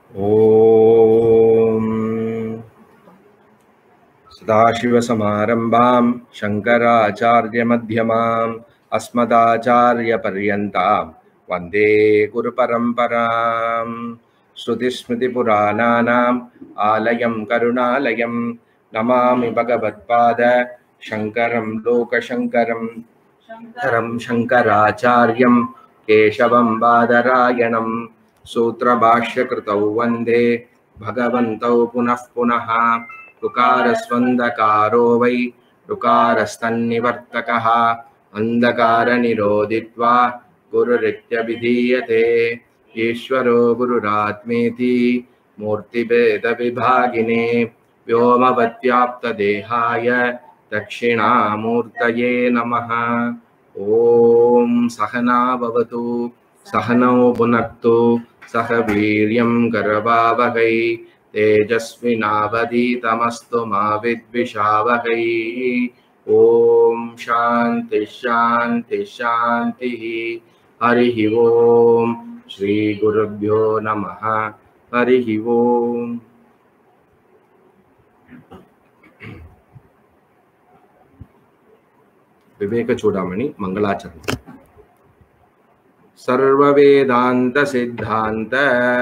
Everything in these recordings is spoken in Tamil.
ॐ सदाशिवसमारम्भां शङ्कराचार्यमध्यमाम् अस्मदाचार्यपर्यन्तां वन्दे गुरुपरम्पराम् श्रुतिस्मृतिपुराणानाम् आलयं करुणालयं नमामि भगवत्पाद शङ्करं लोकशङ्करं शङ्करं शङ्कराचार्यं केशवं बादरायणं सूत्रभाष्यकृतौ वन्दे भगवन्तौ पुनः पुनः ऋकारस्वन्दकारो वै ऋकारस्तन्निवर्तकः अन्धकारनिरोधित्वा गुरुरित्यभिधीयते ईश्वरो गुरुरात्मेति मूर्तिभेदविभागिने व्योमवत्याप्तदेहाय दक्षिणामूर्तये नमः ॐ सहना भवतु सहनौ पुनक्तु सह वीर्यं करवावहै तेजस्विनावधीतमस्तु मा विद्विषावहै ॐ शान्तिः शान्तिः शान्तिः हरिः ॐ श्रीगुरुभ्यो नमः हरिः ॐ विवेकचूडामणि मङ्गलाचरणम् सर्ववेदान्तसिद्धान्त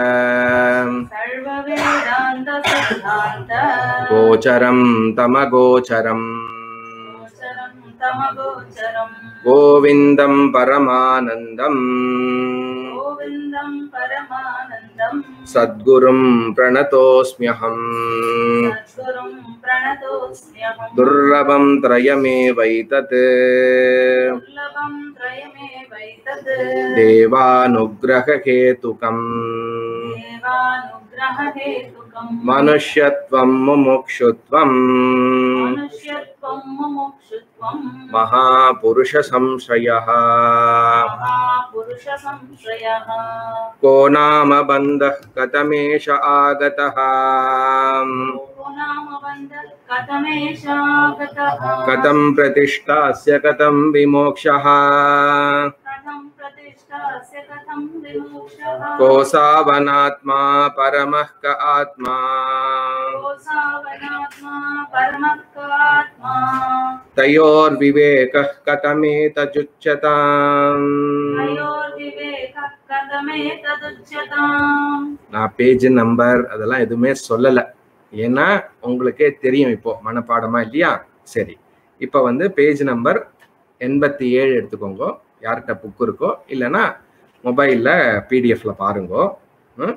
सर्ववेदान्त सिद्धान्त गोचरं तमगोचरम् गोचरं तमगोचरम् गोविन्दं परमानन्दम् गोविन्दं परमानन्दम् सद्गुरुं प्रणतोऽस्म्यहम् सद्गुरुं प्रणतोऽस्म्यहम् दुर्लभं त्रयमेवैतत् दुर्लभं त्रयमेवैतत् देवानुग्रहहेतुकम् देवानुग्ररहेतुकम् मनुष्यत्वं मुमुक्षुत्वम् मनुष्यत्वं मुमुक्षुत्वं महापुरुषसंश्रयः महापुरुषसंश्रयः को नाम बन्धः कथमेष आगतः को नाम बन्धः कथमेषागतः कथं प्रतिष्ठास्य कथं विमोक्षः कथं प्रतिष्ठास्य कथं विमोक्षः कोऽसावनात्मा परमः क आत्मा कोऽसावनात्मा परमत्वात्मा तयोर्विवेकः कथमेतजुच्यताम् तयोर्विवेकः कथमेतदुच्यताम् நான் பேஜ் நம்பர் அதெல்லாம் எதுவுமே சொல்லலை ஏன்னா உங்களுக்கே தெரியும் இப்போ மனப்பாடமா இல்லையா சரி இப்போ வந்து பேஜ் நம்பர் எண்பத்தி ஏழு எடுத்துக்கோங்க யார்கிட்ட புக் இருக்கோ இல்லைன்னா மொபைலில் பிடிஎஃப்ல பாருங்க ம்?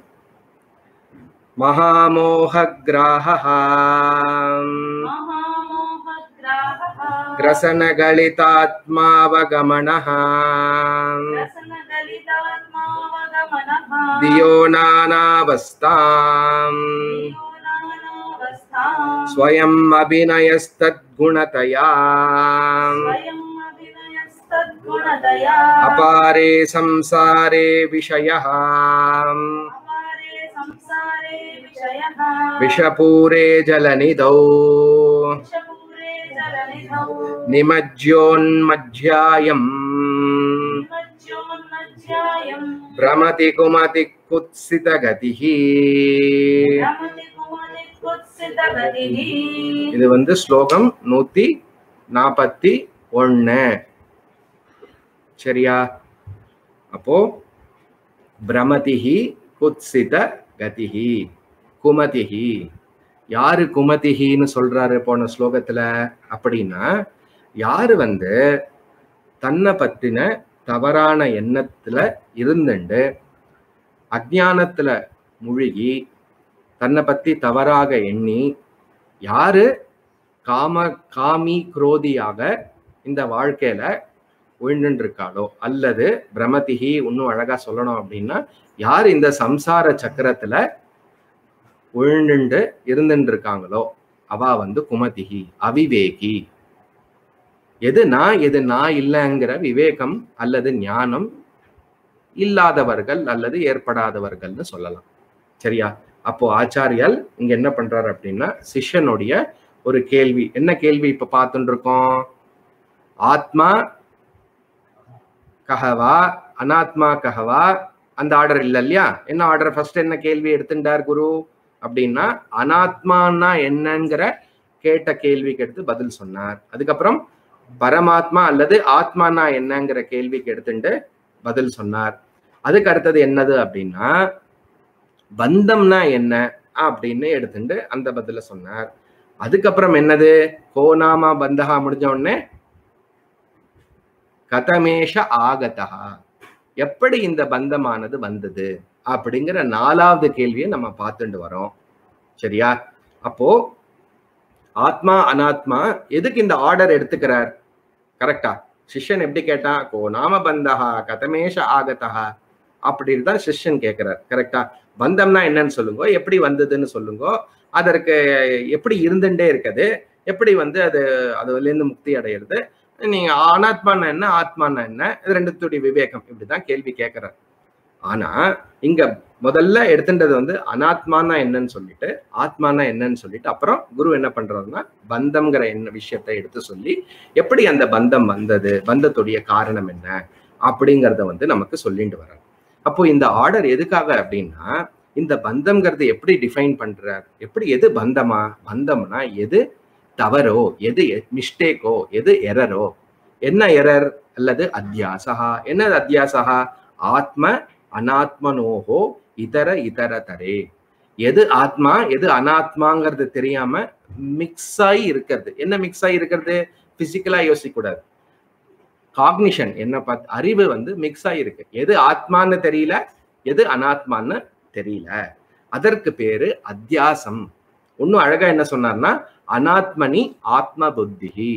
மகாமோக கிராக महामोहग्राहः கிரசனகலிதாத்மாவகமண रसनगलितात्मावगमनः தியோ நானாவஸ்தாம் योनानावस्थाम् स्वयम् अभिनयस्तद्गुणतया स्वयम् अभिनयस्तद्गुणदया अपारे संसारे विषयः अपारे संसारे विषयः विषपूरे जलनिधौ विषपूरे जलनिधौ निमज्योन्मज्यायम् निमज्जोन्मज्जायम् भ्रमति कुमति कुत्सितगतिः रमति कुमति कुत्सितगतिः இது வந்து ஸ்லோகம் நூத்தி நாற்பத்தி ஒன்னு சரியா அப்போ பிரமதிஹி குத்சித கதிஹி குமதிஹி யாரு குமதிஹின்னு சொல்றாரு போன ஸ்லோகத்துல அப்படின்னா யாரு வந்து தன்னை பத்தின தவறான எண்ணத்துல இருந்துண்டு அஜ்ஞானத்துல முழுகி தன்னை பத்தி தவறாக எண்ணி யாரு காம காமி குரோதியாக இந்த வாழ்க்கையில உழ்ந்துட்டு இருக்காளோ அல்லது பிரமதிகி இன்னும் அழகா சொல்லணும் அப்படின்னா யார் இந்த சம்சார சக்கரத்துல உழ்ந்துண்டு இருந்துட்டு இருக்காங்களோ அவ வந்து குமதிகி அவிவேகி எது நான் எது நான் இல்லைங்கிற விவேகம் அல்லது ஞானம் இல்லாதவர்கள் அல்லது ஏற்படாதவர்கள்னு சொல்லலாம் சரியா அப்போ ஆச்சாரியால் இங்க என்ன பண்றாரு அப்படின்னா சிஷ்யனுடைய ஒரு கேள்வி என்ன கேள்வி இப்ப பார்த்துட்டு இருக்கோம் ஆத்மா கஹவா அனாத்மா கஹவா அந்த ஆர்டர் இல்ல இல்லையா என்ன ஆர்டர் ஃபர்ஸ்ட் என்ன கேள்வி எடுத்துட்டார் குரு அப்படின்னா அனாத்மான்னா என்னங்கிற கேட்ட கேள்விக்கு எடுத்து பதில் சொன்னார் அதுக்கப்புறம் பரமாத்மா அல்லது ஆத்மானா என்னங்கிற கேள்விக்கு எடுத்துட்டு பதில் சொன்னார் அதுக்கு அடுத்தது என்னது அப்படின்னா பந்தம்னா என்ன அப்படின்னு எடுத்துட்டு அந்த பதில சொன்னார் அதுக்கப்புறம் என்னது கோநாமா பந்தகா முடிஞ்ச உடனே கதமேஷ ஆகதா எப்படி இந்த பந்தமானது வந்தது அப்படிங்கிற நாலாவது கேள்வியை நம்ம பார்த்துட்டு வரோம் சரியா அப்போ ஆத்மா அனாத்மா எதுக்கு இந்த ஆர்டர் எடுத்துக்கிறார் கரெக்டா சிஷ்யன் எப்படி கேட்டான் கோ நாம பந்தகா கதமேஷ ஆகதா அப்படின்னு தான் சிஷ்யன் கேட்கிறார் கரெக்டா பந்தம்னா என்னன்னு சொல்லுங்க எப்படி வந்ததுன்னு சொல்லுங்க அதற்கு எப்படி இருந்துட்டே இருக்குது எப்படி வந்து அது அதுலேருந்து முக்தி அடையிறது நீங்க அனாத்மானா என்ன ஆத்மானா என்ன இது ரெண்டுத்துடைய விவேகம் இப்படிதான் கேள்வி கேட்கிறார் ஆனா இங்க முதல்ல எடுத்துட்டது வந்து அனாத்மானா என்னன்னு சொல்லிட்டு ஆத்மானா என்னன்னு சொல்லிட்டு அப்புறம் குரு என்ன பண்றாருன்னா பந்தம்ங்கிற என்ன விஷயத்தை எடுத்து சொல்லி எப்படி அந்த பந்தம் வந்தது பந்தத்துடைய காரணம் என்ன அப்படிங்கிறத வந்து நமக்கு சொல்லிட்டு வர்றார் அப்போ இந்த ஆர்டர் எதுக்காக அப்படின்னா இந்த பந்தம்ங்கிறது எப்படி டிஃபைன் பண்றார் எப்படி எது பந்தமா பந்தம்னா எது தவறோ எது மிஸ்டேக்கோ எது எரரோ என்ன எரர் அல்லது அத்தியாசகா என்னது அத்தியாசகா ஆத்ம அனாத்மனோகோ இதர இதர தரே எது ஆத்மா எது அனாத்மாங்கிறது தெரியாம மிக்ஸ் ஆகி இருக்கிறது என்ன மிக்ஸ் ஆகி இருக்கிறது பிசிக்கலா யோசிக்க கூடாது காக்னிஷன் என்ன பார்த்து அறிவு வந்து மிக்ஸ் ஆகிருக்கு எது ஆத்மான்னு தெரியல எது அனாத்மான்னு தெரியல அதற்கு பேரு அத்தியாசம் இன்னும் அழகா என்ன சொன்னார்னா அனாத்மனி ஆத்ம புத்திகி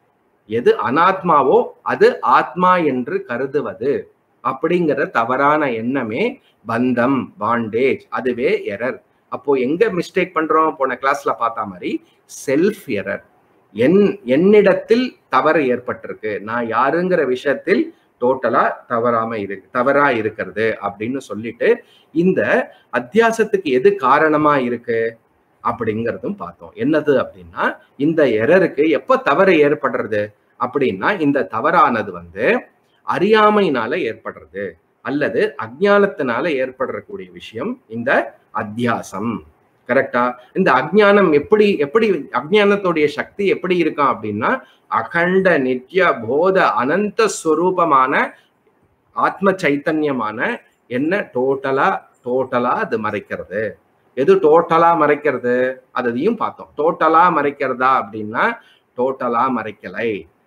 எது அனாத்மாவோ அது ஆத்மா என்று கருதுவது அப்படிங்கிற தவறான எண்ணமே பந்தம் பாண்டேஜ் அதுவே எரர் அப்போ எங்க மிஸ்டேக் பண்றோம் போன கிளாஸ்ல பார்த்த மாதிரி செல்ஃப் எரர் என் என்னிடத்தில் தவறு ஏற்பட்டிருக்கு நான் யாருங்கிற விஷயத்தில் டோட்டலா தவறாம இருக்கு தவறா இருக்கிறது அப்படின்னு சொல்லிட்டு இந்த அத்தியாசத்துக்கு எது காரணமா இருக்கு அப்படிங்கிறதும் பார்த்தோம் என்னது அப்படின்னா இந்த எரருக்கு எப்ப தவறு ஏற்படுறது அப்படின்னா இந்த தவறானது வந்து அறியாமையினால ஏற்படுறது அல்லது அஜ்ஞானத்தினால ஏற்படக்கூடிய விஷயம் இந்த அத்தியாசம் கரெக்டா இந்த அஜ்ஞானம் எப்படி எப்படி அஜ்ஞானத்துடைய சக்தி எப்படி இருக்கான் அப்படின்னா அகண்ட நித்ய போத அனந்த ஸ்வரூபமான ஆத்ம சைத்தன்யமான என்ன டோட்டலா டோட்டலா அது மறைக்கிறது எது டோட்டலா மறைக்கிறது அதையும் பார்த்தோம் டோட்டலா மறைக்கிறதா அப்படின்னா டோட்டலா மறைக்கலை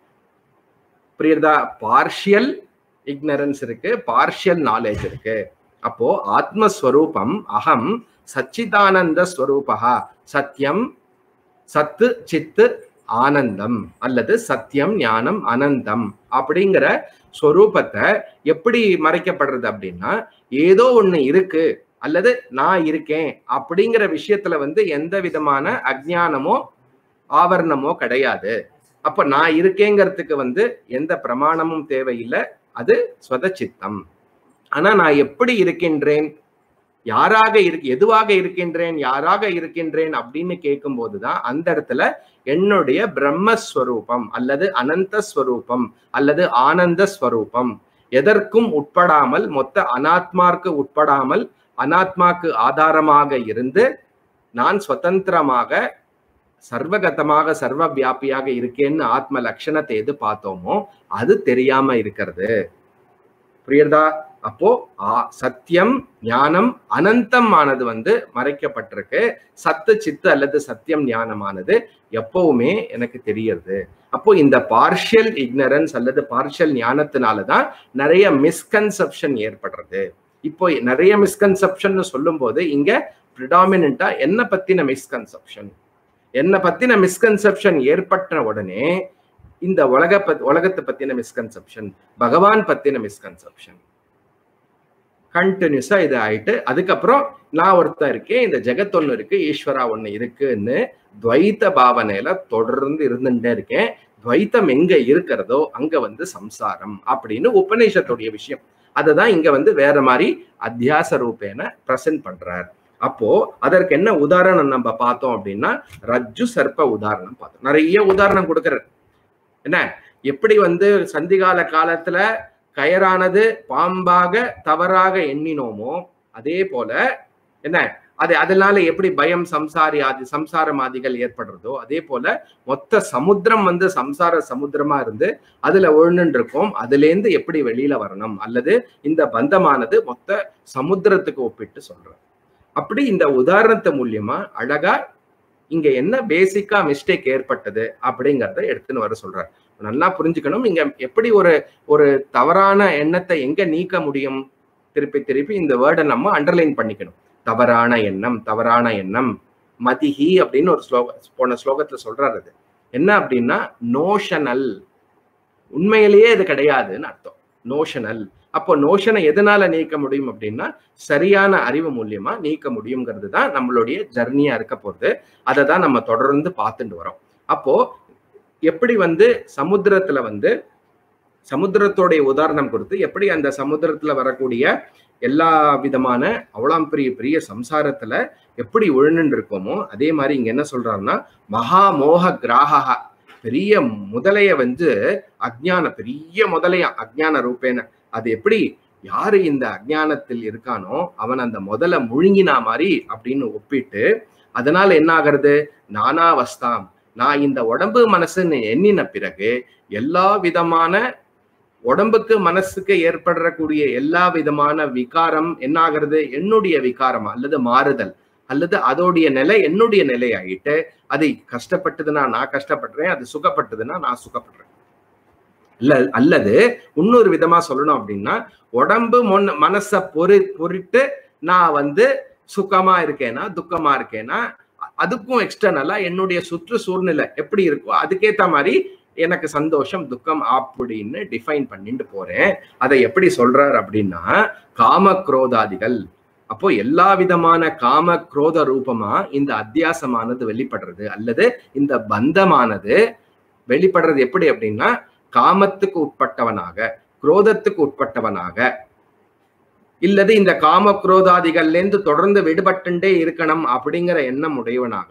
புரியுறதா பார்ஷியல் இக்னரன்ஸ் இருக்கு பார்ஷியல் நாலேஜ் இருக்கு அப்போ ஆத்மஸ்வரூபம் அகம் சச்சிதானந்த ஸ்வரூபா சத்தியம் சத்து சித்து ஆனந்தம் அல்லது சத்தியம் ஞானம் அனந்தம் அப்படிங்கிற ஸ்வரூபத்தை எப்படி மறைக்கப்படுறது அப்படின்னா ஏதோ ஒண்ணு இருக்கு அல்லது நான் இருக்கேன் அப்படிங்கிற விஷயத்துல வந்து எந்த விதமான அஜ்ஞானமோ ஆவரணமோ கிடையாது அப்ப நான் இருக்கேங்கிறதுக்கு வந்து எந்த பிரமாணமும் தேவையில்லை அது ஸ்வதச்சித்தம் ஆனா நான் எப்படி இருக்கின்றேன் யாராக இருக்கு எதுவாக இருக்கின்றேன் யாராக இருக்கின்றேன் அப்படின்னு கேட்கும் போதுதான் அந்த இடத்துல என்னுடைய பிரம்மஸ்வரூபம் அல்லது அனந்த ஸ்வரூபம் அல்லது ஆனந்த ஸ்வரூபம் எதற்கும் உட்படாமல் மொத்த அனாத்மார்க்கு உட்படாமல் அனாத்மாக்கு ஆதாரமாக இருந்து நான் சுதந்திரமாக சர்வகதமாக சர்வ வியாபியாக இருக்கேன்னு ஆத்ம லட்சணத்தை எது பார்த்தோமோ அது தெரியாம இருக்கிறது புரியுறதா அப்போ சத்தியம் ஞானம் அனந்தம் ஆனது வந்து மறைக்கப்பட்டிருக்கு சத்து சித்து அல்லது சத்தியம் ஞானமானது எப்பவுமே எனக்கு தெரியறது அப்போ இந்த பார்ஷியல் இக்னரன்ஸ் அல்லது பார்ஷியல் ஞானத்தினாலதான் நிறைய மிஸ்கன்செப்ஷன் ஏற்படுறது இப்போ நிறைய மிஸ்கன்செப்ஷன் சொல்லும் போது இங்க ப்ரிடாமினா என்ன பத்தின மிஸ்கன்செப்ஷன் என்ன பத்தின மிஸ்கன்செப்ஷன் ஏற்பட்ட உடனே இந்த உலக பத் உலகத்தை பத்தின மிஸ்கன்செப்ஷன் பகவான் பத்தின மிஸ்கன்செப்ஷன் கண்டினியூஸா இது ஆயிட்டு அதுக்கப்புறம் நான் ஒருத்தன் இருக்கேன் இந்த ஜெகத் ஒண்ணு இருக்கு ஈஸ்வரா ஒண்ணு இருக்குன்னு துவைத்த பாவனையில தொடர்ந்து இருந்துட்டே இருக்கேன் துவைத்தம் எங்க இருக்கிறதோ அங்க வந்து சம்சாரம் அப்படின்னு உபநிஷத்துடைய விஷயம் அததான் இங்க வந்து வேற மாதிரி அத்தியாச ரூபேன பிரசன்ட் பண்றார் அப்போ அதற்கு என்ன உதாரணம் நம்ம பார்த்தோம் அப்படின்னா ரஜ்ஜு சர்ப்ப உதாரணம் பார்த்தோம் நிறைய உதாரணம் கொடுக்கிறார் என்ன எப்படி வந்து சந்திகால காலத்துல கயரானது பாம்பாக தவறாக எண்ணினோமோ அதே போல என்ன அது அதனால எப்படி பயம் சம்சாரி ஆதி சம்சாரம் ஆதிகள் ஏற்படுறதோ அதே போல மொத்த சமுத்திரம் வந்து சம்சார சமுத்திரமா இருந்து அதுல ஒழுன்னு இருக்கோம் அதுல இருந்து எப்படி வெளியில வரணும் அல்லது இந்த பந்தமானது மொத்த சமுத்திரத்துக்கு ஒப்பிட்டு சொல்றேன் அப்படி இந்த உதாரணத்து மூலியமா அழகா இங்க என்ன பேசிக்கா மிஸ்டேக் ஏற்பட்டது அப்படிங்கறத எடுத்துன்னு வர சொல்றார் நல்லா புரிஞ்சுக்கணும் இங்க எப்படி ஒரு ஒரு தவறான எண்ணத்தை எங்க நீக்க முடியும் திருப்பி திருப்பி இந்த வேர்டை நம்ம அண்டர்லைன் பண்ணிக்கணும் தவறான எண்ணம் தவறான எண்ணம் மதிஹி அப்படின்னு ஒரு ஸ்லோக போன ஸ்லோகத்துல சொல்றாரு அது என்ன அப்படின்னா நோஷனல் உண்மையிலேயே இது கிடையாதுன்னு அர்த்தம் நோஷனல் அப்போ நோஷனை எதனால நீக்க முடியும் அப்படின்னா சரியான அறிவு மூலியமா நீக்க முடியுங்கிறது தான் நம்மளுடைய ஜர்னியா இருக்க போகுது அதை தான் நம்ம தொடர்ந்து பார்த்துட்டு வரோம் அப்போ எப்படி வந்து சமுத்திரத்துல வந்து சமுத்திரத்தோடைய உதாரணம் கொடுத்து எப்படி அந்த சமுத்திரத்துல வரக்கூடிய எல்லா விதமான அவ்வளவு பெரிய பெரிய சம்சாரத்துல எப்படி உழணுன்னு இருக்கோமோ அதே மாதிரி இங்க என்ன சொல்றாருன்னா மகா மோக கிராகா பெரிய முதலைய வந்து அஜ்ஞான பெரிய முதலையா அஜ்ஞான ரூபேன அது எப்படி யாரு இந்த அஜ்ஞானத்தில் இருக்கானோ அவன் அந்த முதல முழுங்கினா மாதிரி அப்படின்னு ஒப்பிட்டு அதனால என்ன ஆகிறது நானாவஸ்தாம் நான் இந்த உடம்பு மனசுன்னு எண்ணின பிறகு எல்லா விதமான உடம்புக்கு மனசுக்கு ஏற்படக்கூடிய எல்லா விதமான விகாரம் என்ன ஆகிறது என்னுடைய விகாரம் அல்லது மாறுதல் அல்லது அதோடைய நிலை என்னுடைய நிலை ஆகிட்டு அது கஷ்டப்பட்டதுன்னா நான் கஷ்டப்படுறேன் அது சுகப்பட்டதுன்னா நான் சுகப்படுறேன் இல்ல அல்லது இன்னொரு விதமா சொல்லணும் அப்படின்னா உடம்பு முன் மனச பொறி பொறிட்டு நான் வந்து சுகமா இருக்கேனா துக்கமா இருக்கேனா அதுக்கும் எக்ஸ்டர்னலா என்னுடைய சுற்று சூழ்நிலை எப்படி இருக்கோ அதுக்கேத்த மாதிரி எனக்கு சந்தோஷம் துக்கம் அப்படின்னு டிஃபைன் பண்ணிட்டு போறேன் அதை எப்படி சொல்றார் அப்படின்னா காம குரோதாதிகள் அப்போ எல்லா விதமான காம குரோத ரூபமா இந்த அத்தியாசமானது வெளிப்படுறது அல்லது இந்த பந்தமானது வெளிப்படுறது எப்படி அப்படின்னா காமத்துக்கு உட்பட்டவனாக குரோதத்துக்கு உட்பட்டவனாக இல்லது இந்த காம குரோதாதிகள்ல இருந்து தொடர்ந்து விடுபட்டுண்டே இருக்கணும் அப்படிங்கிற எண்ணம் உடையவனாக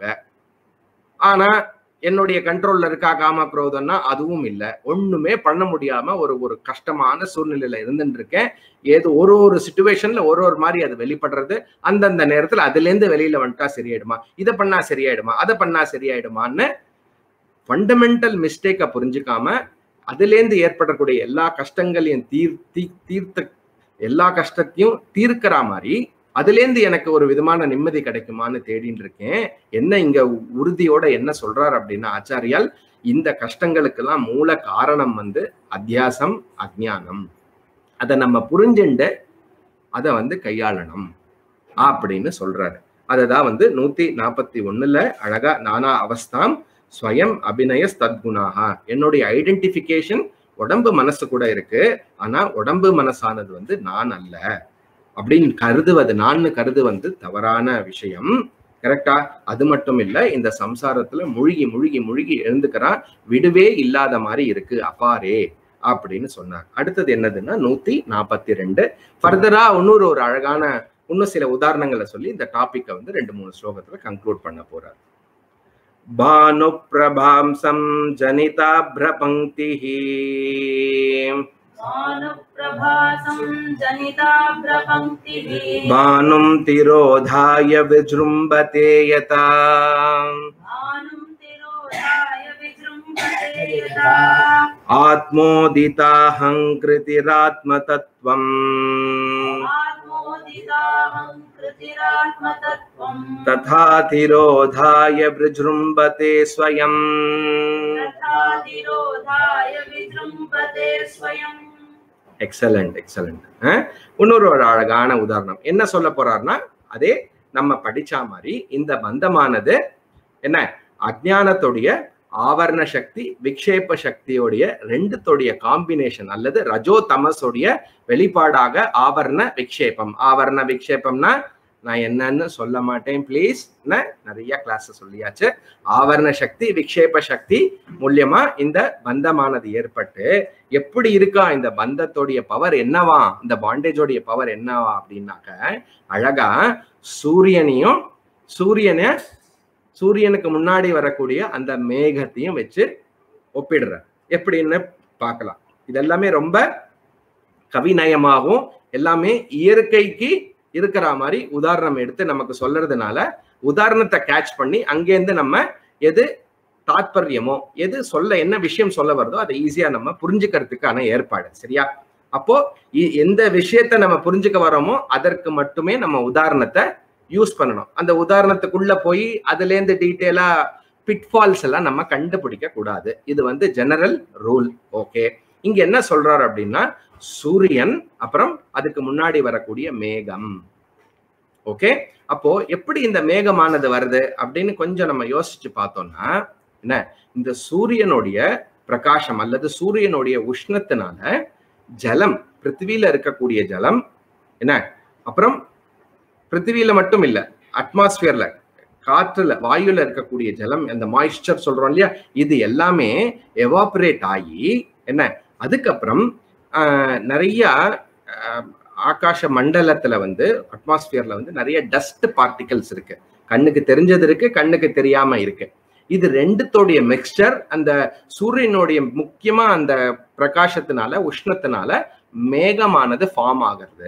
ஆனா என்னுடைய கண்ட்ரோல்ல இருக்கா காம குரோதம்னா அதுவும் இல்லை ஒண்ணுமே பண்ண முடியாம ஒரு ஒரு கஷ்டமான சூழ்நிலையில இருந்துட்டு இருக்கேன் ஏதோ ஒரு ஒரு சுச்சுவேஷன்ல ஒரு ஒரு மாதிரி அது வெளிப்படுறது அந்தந்த நேரத்துல அதுல இருந்து வெளியில வந்துட்டா சரியாயிடுமா இதை பண்ணா சரியாயிடுமா அதை பண்ணா சரியாயிடுமான்னு ஃபண்டமெண்டல் மிஸ்டேக்கை புரிஞ்சுக்காம அதுலேருந்து ஏற்படக்கூடிய எல்லா கஷ்டங்களையும் தீர் தீ தீர்த்த எல்லா கஷ்டத்தையும் தீர்க்கிற மாதிரி அதுலேருந்து எனக்கு ஒரு விதமான நிம்மதி கிடைக்குமான்னு தேடின்னு இருக்கேன் என்ன இங்க உறுதியோட என்ன சொல்றார் அப்படின்னா ஆச்சாரியால் இந்த கஷ்டங்களுக்கெல்லாம் மூல காரணம் வந்து அத்தியாசம் அஜ்ஞானம் அதை நம்ம புரிஞ்சுண்டு அதை வந்து கையாளணும் அப்படின்னு சொல்றாரு அததான் வந்து நூத்தி நாற்பத்தி ஒண்ணுல அழகா நானா அவஸ்தாம் ஸ்வயம் அபிநய தத்குணாகா என்னுடைய ஐடென்டிபிகேஷன் உடம்பு மனசு கூட இருக்கு ஆனா உடம்பு மனசானது வந்து நான் அல்ல அப்படின்னு கருதுவது நான் கருது வந்து தவறான விஷயம் கரெக்டா அது மட்டும் இல்ல இந்த சம்சாரத்துல முழுகி முழுகி முழுகி எழுந்துக்கிறான் விடுவே இல்லாத மாதிரி இருக்கு அப்பாரே அப்படின்னு சொன்னார் அடுத்தது என்னதுன்னா நூத்தி நாற்பத்தி ரெண்டு ஃபர்தரா இன்னொரு ஒரு அழகான இன்னும் சில உதாரணங்களை சொல்லி இந்த டாபிக்கை வந்து ரெண்டு மூணு ஸ்லோகத்துல கன்க்ளூட் பண்ண போறார் भानुप्रभांसं जनिताभ्रपङ्क्तिः भानुप्रभासं जनिताभ्रपङ्क्तिः भानुं तिरोधाय विजृम्भते यथा भानुं तिरोधाय विजृम्भते यथा आत्मोदिताहङ्कृतिरात्मतत्त्वम् आत्मोदिताहं कृतिरात्मतत्त्वम् तथा तिरोधाय विजृम्भते स्वयम् तथा तिरोधाय विजृम्भते स्वयम् எக்ஸலண்ட் எக்ஸலண்ட் இன்னொரு ஒரு அழகான உதாரணம் என்ன சொல்ல போறாருன்னா அதே நம்ம படிச்ச மாதிரி இந்த பந்தமானது என்ன அஜ்ஞானத்துடைய ஆவரண சக்தி விக்ஷேப சக்தியோடைய ரெண்டுத்தோடைய காம்பினேஷன் அல்லது ரஜோ தமஸோடைய வெளிப்பாடாக ஆவரண விக்ஷேபம் ஆவரண விக்ஷேபம்னா நான் என்னன்னு சொல்ல மாட்டேன் ப்ளீஸ் நிறைய கிளாஸ் சொல்லியாச்சு ஆவரண சக்தி விக்ஷேப சக்தி மூலியமா இந்த பந்தமானது ஏற்பட்டு எப்படி இருக்கா இந்த பந்தத்தோடைய பவர் என்னவா இந்த பாண்டேஜோடைய பவர் என்னவா அப்படின்னாக்க அழகா சூரியனையும் சூரியனை சூரியனுக்கு முன்னாடி வரக்கூடிய அந்த மேகத்தையும் வச்சு ஒப்பிடுற எப்படின்னு பார்க்கலாம் இதெல்லாமே ரொம்ப கவிநயமாகவும் எல்லாமே இயற்கைக்கு இருக்கிற மாதிரி உதாரணம் எடுத்து நமக்கு சொல்றதுனால உதாரணத்தை கேட்ச் பண்ணி அங்கேருந்து நம்ம எது தாத்பரியமோ எது சொல்ல என்ன விஷயம் சொல்ல வருதோ அதை ஈஸியா நம்ம புரிஞ்சுக்கிறதுக்கான ஏற்பாடு சரியா அப்போ இ- எந்த விஷயத்த நம்ம புரிஞ்சுக்க வரோமோ அதற்கு மட்டுமே நம்ம உதாரணத்தை யூஸ் பண்ணணும் அந்த உதாரணத்துக்குள்ள போய் அதுல இருந்து டீட்டெயிலா பிட்ஃபால்ஸ் எல்லாம் நம்ம கண்டுபிடிக்க கூடாது இது வந்து ஜெனரல் ரூல் ஓகே இங்க என்ன சொல்றாரு அப்படின்னா சூரியன் அப்புறம் அதுக்கு முன்னாடி வரக்கூடிய மேகம் ஓகே அப்போ எப்படி இந்த மேகமானது வருது அப்படின்னு கொஞ்சம் நம்ம யோசிச்சு பார்த்தோம்னா என்ன இந்த சூரியனுடைய பிரகாசம் அல்லது சூரியனுடைய உஷ்ணத்தினால ஜலம் பிருத்திவியில இருக்கக்கூடிய ஜலம் என்ன அப்புறம் பிருத்திவியில மட்டும் இல்ல அட்மாஸ்பியர்ல காற்றுல வாயுல இருக்கக்கூடிய ஜலம் அந்த மாய்ஸ்சர் சொல்றோம் இல்லையா இது எல்லாமே எவாபரேட் ஆகி என்ன அதுக்கப்புறம் ஆஹ், நிறைய ஆஹ், ஆகாச மண்டலத்துல வந்து அட்மாஸ்பியர்ல வந்து நிறைய டஸ்ட் பார்ட்டிகல்ஸ் இருக்கு கண்ணுக்கு தெரிஞ்சது இருக்கு கண்ணுக்கு தெரியாம இருக்கு இது ரெண்டுத்தோடைய மிக்சர் அந்த சூரியனுடைய முக்கியமா அந்த பிரகாசத்தினால உஷ்ணத்தினால மேகமானது ஃபார்ம் ஆகிறது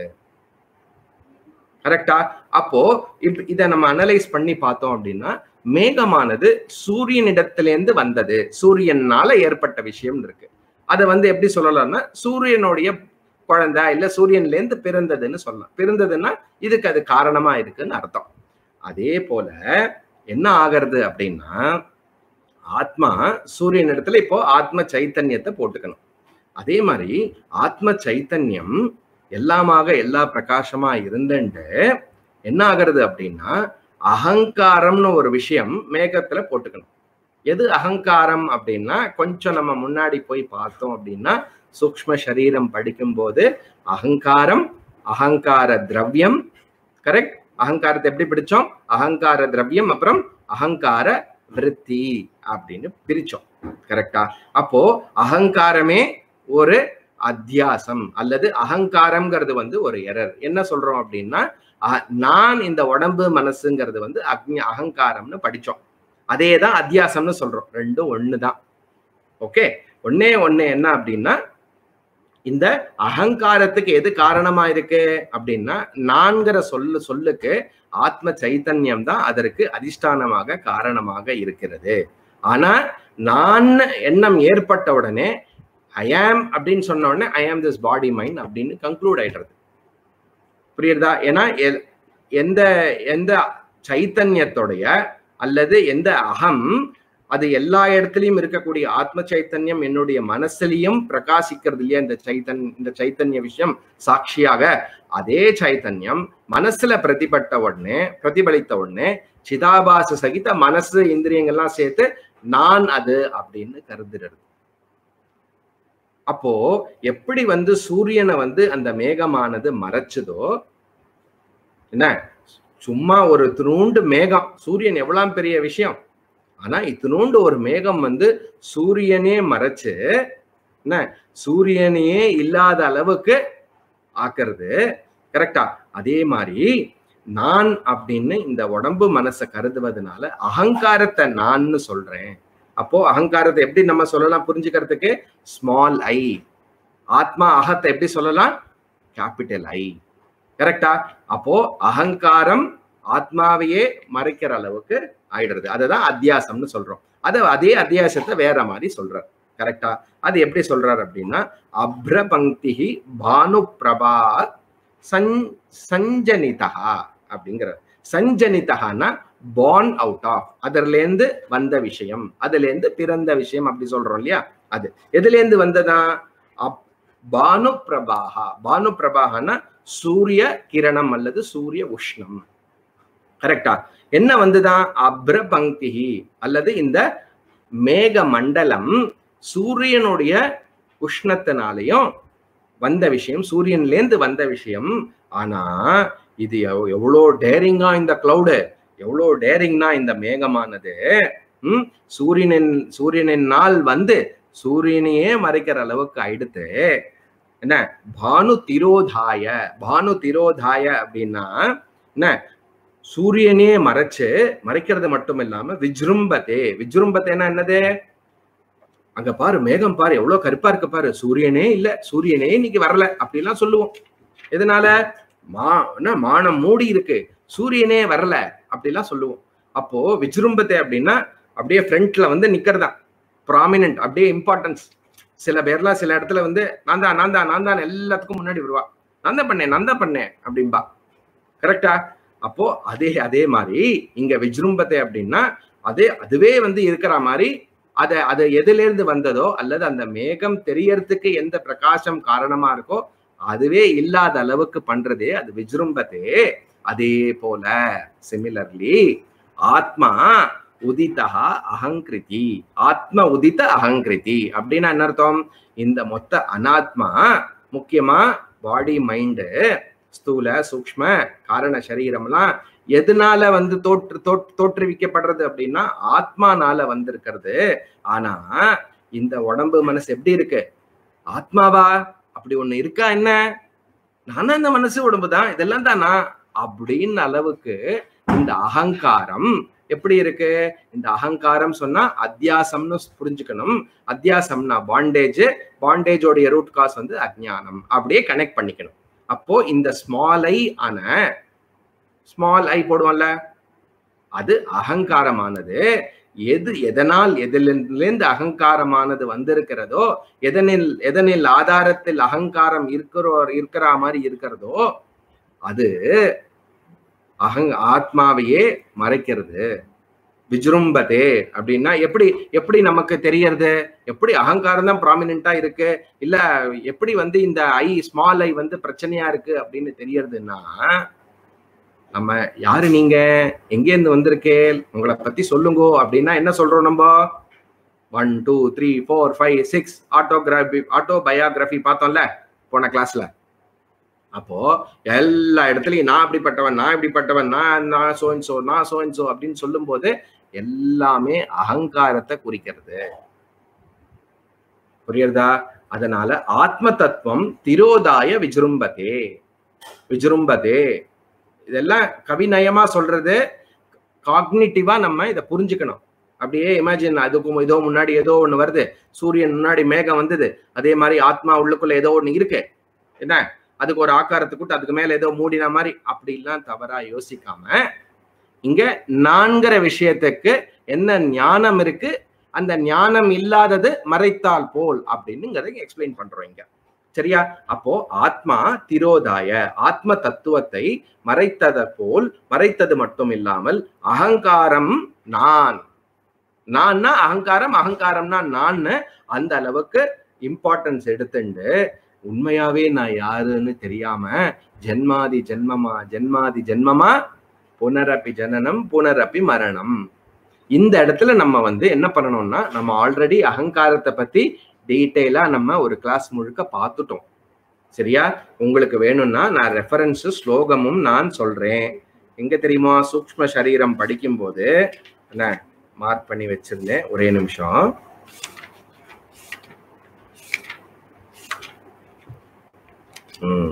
கரெக்டா அப்போ இப்ப இதை நம்ம அனலைஸ் பண்ணி பார்த்தோம் அப்படின்னா மேகமானது சூரியனிடத்திலேருந்து வந்தது சூரியனால ஏற்பட்ட விஷயம் இருக்கு அதை வந்து எப்படி சொல்லலாம்னா சூரியனுடைய குழந்தை இல்ல சூரியன்ல இருந்து பிறந்ததுன்னு சொல்லலாம் பிறந்ததுன்னா இதுக்கு அது காரணமா இருக்குன்னு அர்த்தம் அதே போல என்ன ஆகிறது அப்படின்னா ஆத்மா சூரியன் இடத்துல இப்போ ஆத்ம சைத்தன்யத்தை போட்டுக்கணும் அதே மாதிரி ஆத்ம சைத்தன்யம் எல்லாமாக எல்லா பிரகாசமா இருந்துட்டு என்ன ஆகிறது அப்படின்னா அகங்காரம்னு ஒரு விஷயம் மேகத்துல போட்டுக்கணும் எது அகங்காரம் அப்படின்னா கொஞ்சம் நம்ம முன்னாடி போய் பார்த்தோம் அப்படின்னா சூக்ஷ்ம சரீரம் படிக்கும்போது அகங்காரம் அகங்கார திரவியம் கரெக்ட் அகங்காரத்தை எப்படி பிடிச்சோம் அகங்கார திரவியம் அப்புறம் அகங்கார விருத்தி அப்படின்னு பிரிச்சோம் கரெக்டா அப்போ அகங்காரமே ஒரு அத்தியாசம் அல்லது அகங்காரம்ங்கிறது வந்து ஒரு எரர் என்ன சொல்றோம் அப்படின்னா அஹ், நான் இந்த உடம்பு மனசுங்கிறது வந்து அக்னி அகங்காரம்னு படிச்சோம் அதே தான் அத்தியாசம்னு சொல்றோம் ரெண்டும் ஒண்ணுதான் ஓகே ஒண்ணே ஒண்ணு என்ன அப்படின்னா இந்த அகங்காரத்துக்கு எது காரணமா இருக்கு அப்படின்னா நான்கிற சொல்லு சொல்லுக்கு ஆத்ம சைத்தன்யம் தான் அதற்கு அதிஷ்டானமாக காரணமாக இருக்கிறது ஆனா நான் எண்ணம் ஏற்பட்ட உடனே ஐ ஆம் அப்படின்னு சொன்ன உடனே I am this body mind அப்படின்னு கன்க்ளூட் ஆயிடுறது புரியுறதா ஏன்னா எ- எந்த எந்த சைத்தன்யத்துடைய அல்லது எந்த அகம் அது எல்லா இடத்துலயும் இருக்கக்கூடிய ஆத்ம சைத்தன்யம் என்னுடைய மனசுலயும் பிரகாசிக்கிறது இல்லையா இந்த சைத்தன் இந்த சைத்தன்ய விஷயம் சாட்சியாக அதே சைத்தன்யம் மனசுல பிரதிபட்ட உடனே பிரதிபலித்த உடனே சிதாபாச சகித மனசு இந்திரியங்கள்லாம் சேர்த்து நான் அது அப்படின்னு கருதுறது அப்போ எப்படி வந்து சூரியனை வந்து அந்த மேகமானது மறைச்சதோ என்ன சும்மா ஒரு திருண்டு மேகம் சூரியன் எவ்வளவு பெரிய விஷயம் ஆனா இத்தினூண்டு ஒரு மேகம் வந்து சூரியனே மறைச்சு என்ன சூரியனையே இல்லாத அளவுக்கு ஆக்குறது கரெக்டா அதே மாதிரி நான் அப்படின்னு இந்த உடம்பு மனசை கருதுவதனால அகங்காரத்தை நான்னு சொல்றேன் அப்போ அகங்காரத்தை எப்படி நம்ம சொல்லலாம் புரிஞ்சுக்கிறதுக்கு ஸ்மால் ஐ ஆத்மா அகத்தை எப்படி சொல்லலாம் கேபிட்டல் ஐ கரெக்டா அப்போ அகங்காரம் ஆத்மாவையே மறைக்கிற அளவுக்கு ஆயிடுறது அதுதான் அத்தியாசம்னு சொல்றோம் அது அதே அத்தியாசத்தை வேற மாதிரி சொல்றார் கரெக்டா அது எப்படி சொல்றார் அப்படின்னா அப்ரபங்கி பானு பிரபா சஞ் சஞ்சனிதா அப்படிங்கிறார் சஞ்சனிதகான்னா பார்ன் அவுட் ஆஃப் அதுல இருந்து வந்த விஷயம் அதுல இருந்து பிறந்த விஷயம் அப்படி சொல்றோம் இல்லையா அது எதுல இருந்து வந்ததா அப் பானு பிரபாகா பானு பிரபாகனா சூரிய கிரணம் அல்லது சூரிய உஷ்ணம் கரெக்டா என்ன வந்துதான் அப்ரபங்கி அல்லது இந்த மேக மண்டலம் சூரியனுடைய உஷ்ணத்தினாலையும் வந்த விஷயம் சூரியன்லேருந்து வந்த விஷயம் ஆனா இது எவ்- எவ்வளோ டேரிங்கா இந்த கிளவுடு எவ்வளோ டேரிங்னா இந்த மேகமானது ம் சூரியனின் சூரியனினால் வந்து சூரியனையே மறைக்கிற அளவுக்கு ஆயிடுத்து என்ன பானு திரோதாய பானு திரோதாய அப்படின்னா என்ன சூரியனே மறைச்சு மறைக்கிறது மட்டும் இல்லாம விஜృంభతే விஜృంభத்தேனா என்னது அங்க பாரு மேகம் பாரு எவ்வளவு கருப்பா இருக்கு பாரு சூரியனே இல்ல சூரியனே இன்னைக்கு வரல அப்படிலாம் சொல்லுவோம் எதனால மா என்ன மானம் மூடி இருக்கு சூரியனே வரல அப்படிலாம் சொல்லுவோம் அப்போ விஜృంభத்தை அப்படின்னா அப்படியே ஃப்ரண்ட்ல வந்து நிக்கிறதா ப்ராமினன்ட் அப்படியே இம்பார்ட்டன்ஸ் சில பேர்லாம் சில இடத்துல வந்து நான் தான் நான் தான் நான் தான் எல்லாத்துக்கும் முன்னாடி வருவா நான் தான் பண்ணேன் நான் தான் பண்ணேன் அப்படின்பா கரெக்டா அப்போ அதே அதே மாதிரி இங்க விஜృంభத்தை அப்படின்னா அதே அதுவே வந்து இருக்கிற மாதிரி அதை அது எதுல இருந்து வந்ததோ அல்லது அந்த மேகம் தெரியறதுக்கு எந்த பிரகாசம் காரணமா இருக்கோ அதுவே இல்லாத அளவுக்கு பண்றதே அது விஜృంభத்தே அதே போல சிமிலர்லி ஆத்மா உதிதா அகங்கிருதி ஆத்ம உதித அகங்கிருதி அப்படின்னா என்ன அர்த்தம் இந்த மொத்த அனாத்மா முக்கியமா பாடி மைண்டு ஸ்தூல சூக்ஷ்ம காரண சரீரம்லாம் எதனால வந்து தோற்று தோற்- தோற்றுவிக்கப்படுறது அப்படின்னா ஆத்மானால வந்திருக்கிறது ஆனா இந்த உடம்பு மனசு எப்படி இருக்கு ஆத்மாவா அப்படி ஒண்ணு இருக்கா என்ன நானா இந்த மனசு உடம்பு தான் இதெல்லாம் தானா அப்படின்னு அளவுக்கு இந்த அகங்காரம் எப்படி இருக்கு இந்த அகங்காரம் சொன்னா அத்தியாசம்னு புரிஞ்சுக்கணும் அத்தியாசம்னா பாண்டேஜ் பாண்டேஜோடைய ரூட் காஸ் வந்து அஜ்ஞானம் அப்படியே கனெக்ட் பண்ணிக்கணும் அப்போ இந்த ஸ்மால் ஐ ஆன ஸ்மால் ஐ போடுவோம்ல அது அகங்காரமானது எது எதனால் எதிலிருந்து அகங்காரமானது வந்திருக்கிறதோ எதனில் எதனில் ஆதாரத்தில் அகங்காரம் இருக்கிறோ இருக்கிற மாதிரி இருக்கிறதோ அது அகங் ஆத்மாவையே மறைக்கிறது விஜృంభதே அப்படின்னா எப்படி எப்படி நமக்கு தெரியறது எப்படி அகங்காரம் தான் ப்ராமினெண்டா இருக்கு இல்ல எப்படி வந்து இந்த ஐ ஸ்மால் ஐ வந்து பிரச்சனையா இருக்கு அப்படின்னு தெரியறதுன்னா நம்ம யாரு நீங்க எங்க இருந்து வந்திருக்கே உங்களை பத்தி சொல்லுங்க அப்படின்னா என்ன சொல்றோம் நம்ம one two three four five six autography autobiography பார்த்தோம்ல போன கிளாஸ்ல அப்போ எல்லா இடத்துலயும் நான் அப்படிப்பட்டவன் நான் இப்படிப்பட்டவன் நான் நான் சோ சோ நான் சோ சோ அப்படின்னு சொல்லும்போது எல்லாமே அகங்காரத்தை குறிக்கிறது புரியுறதா அதனால ஆத்ம தத்துவம் திரோதாய விஜృంభதே விஜృంభதே இதெல்லாம் கவிநயமா சொல்றது காக்னிட்டிவா நம்ம இதை புரிஞ்சுக்கணும் அப்படியே இமேஜின் அதுக்கும் ஏதோ முன்னாடி ஏதோ ஒண்ணு வருது சூரியன் முன்னாடி மேகம் வந்தது அதே மாதிரி ஆத்மா உள்ளுக்குள்ள ஏதோ ஒண்ணு இருக்கு என்ன அதுக்கு ஒரு ஆக்காரத்துக்கு அதுக்கு மேல ஏதோ மூடின மாதிரி அப்படிலாம் தவறா யோசிக்காம இங்க நான்கிற விஷயத்துக்கு என்ன ஞானம் இருக்கு அந்த ஞானம் இல்லாதது மறைத்தால் போல் அப்படின்னுங்கிறத எக்ஸ்பிளைன் பண்றோம் இங்க சரியா அப்போ ஆத்மா திரோதாய ஆத்ம தத்துவத்தை மறைத்தத போல் மறைத்தது மட்டும் இல்லாமல் அகங்காரம் நான் நான்னா அகங்காரம் அகங்காரம்னா நான்னு அந்த அளவுக்கு இம்பார்ட்டன்ஸ் எடுத்துண்டு உண்மையாவே நான் யாருன்னு தெரியாம ஜென்மாதி ஜென்மமா ஜென்மாதி ஜென்மமா புனரப்பி ஜனனம் புனரப்பி மரணம் இந்த இடத்துல நம்ம வந்து என்ன பண்ணணும்னா நம்ம ஆல்ரெடி அகங்காரத்தை பத்தி டீட்டெயிலா நம்ம ஒரு கிளாஸ் முழுக்க பார்த்துட்டோம் சரியா உங்களுக்கு வேணும்னா நான் ரெஃபரன்ஸ் ஸ்லோகமும் நான் சொல்றேன் எங்க தெரியுமா சூக்ஷ்ம சரீரம் படிக்கும்போது என்ன மார்க் பண்ணி வச்சிருந்தேன் ஒரே நிமிஷம் ம்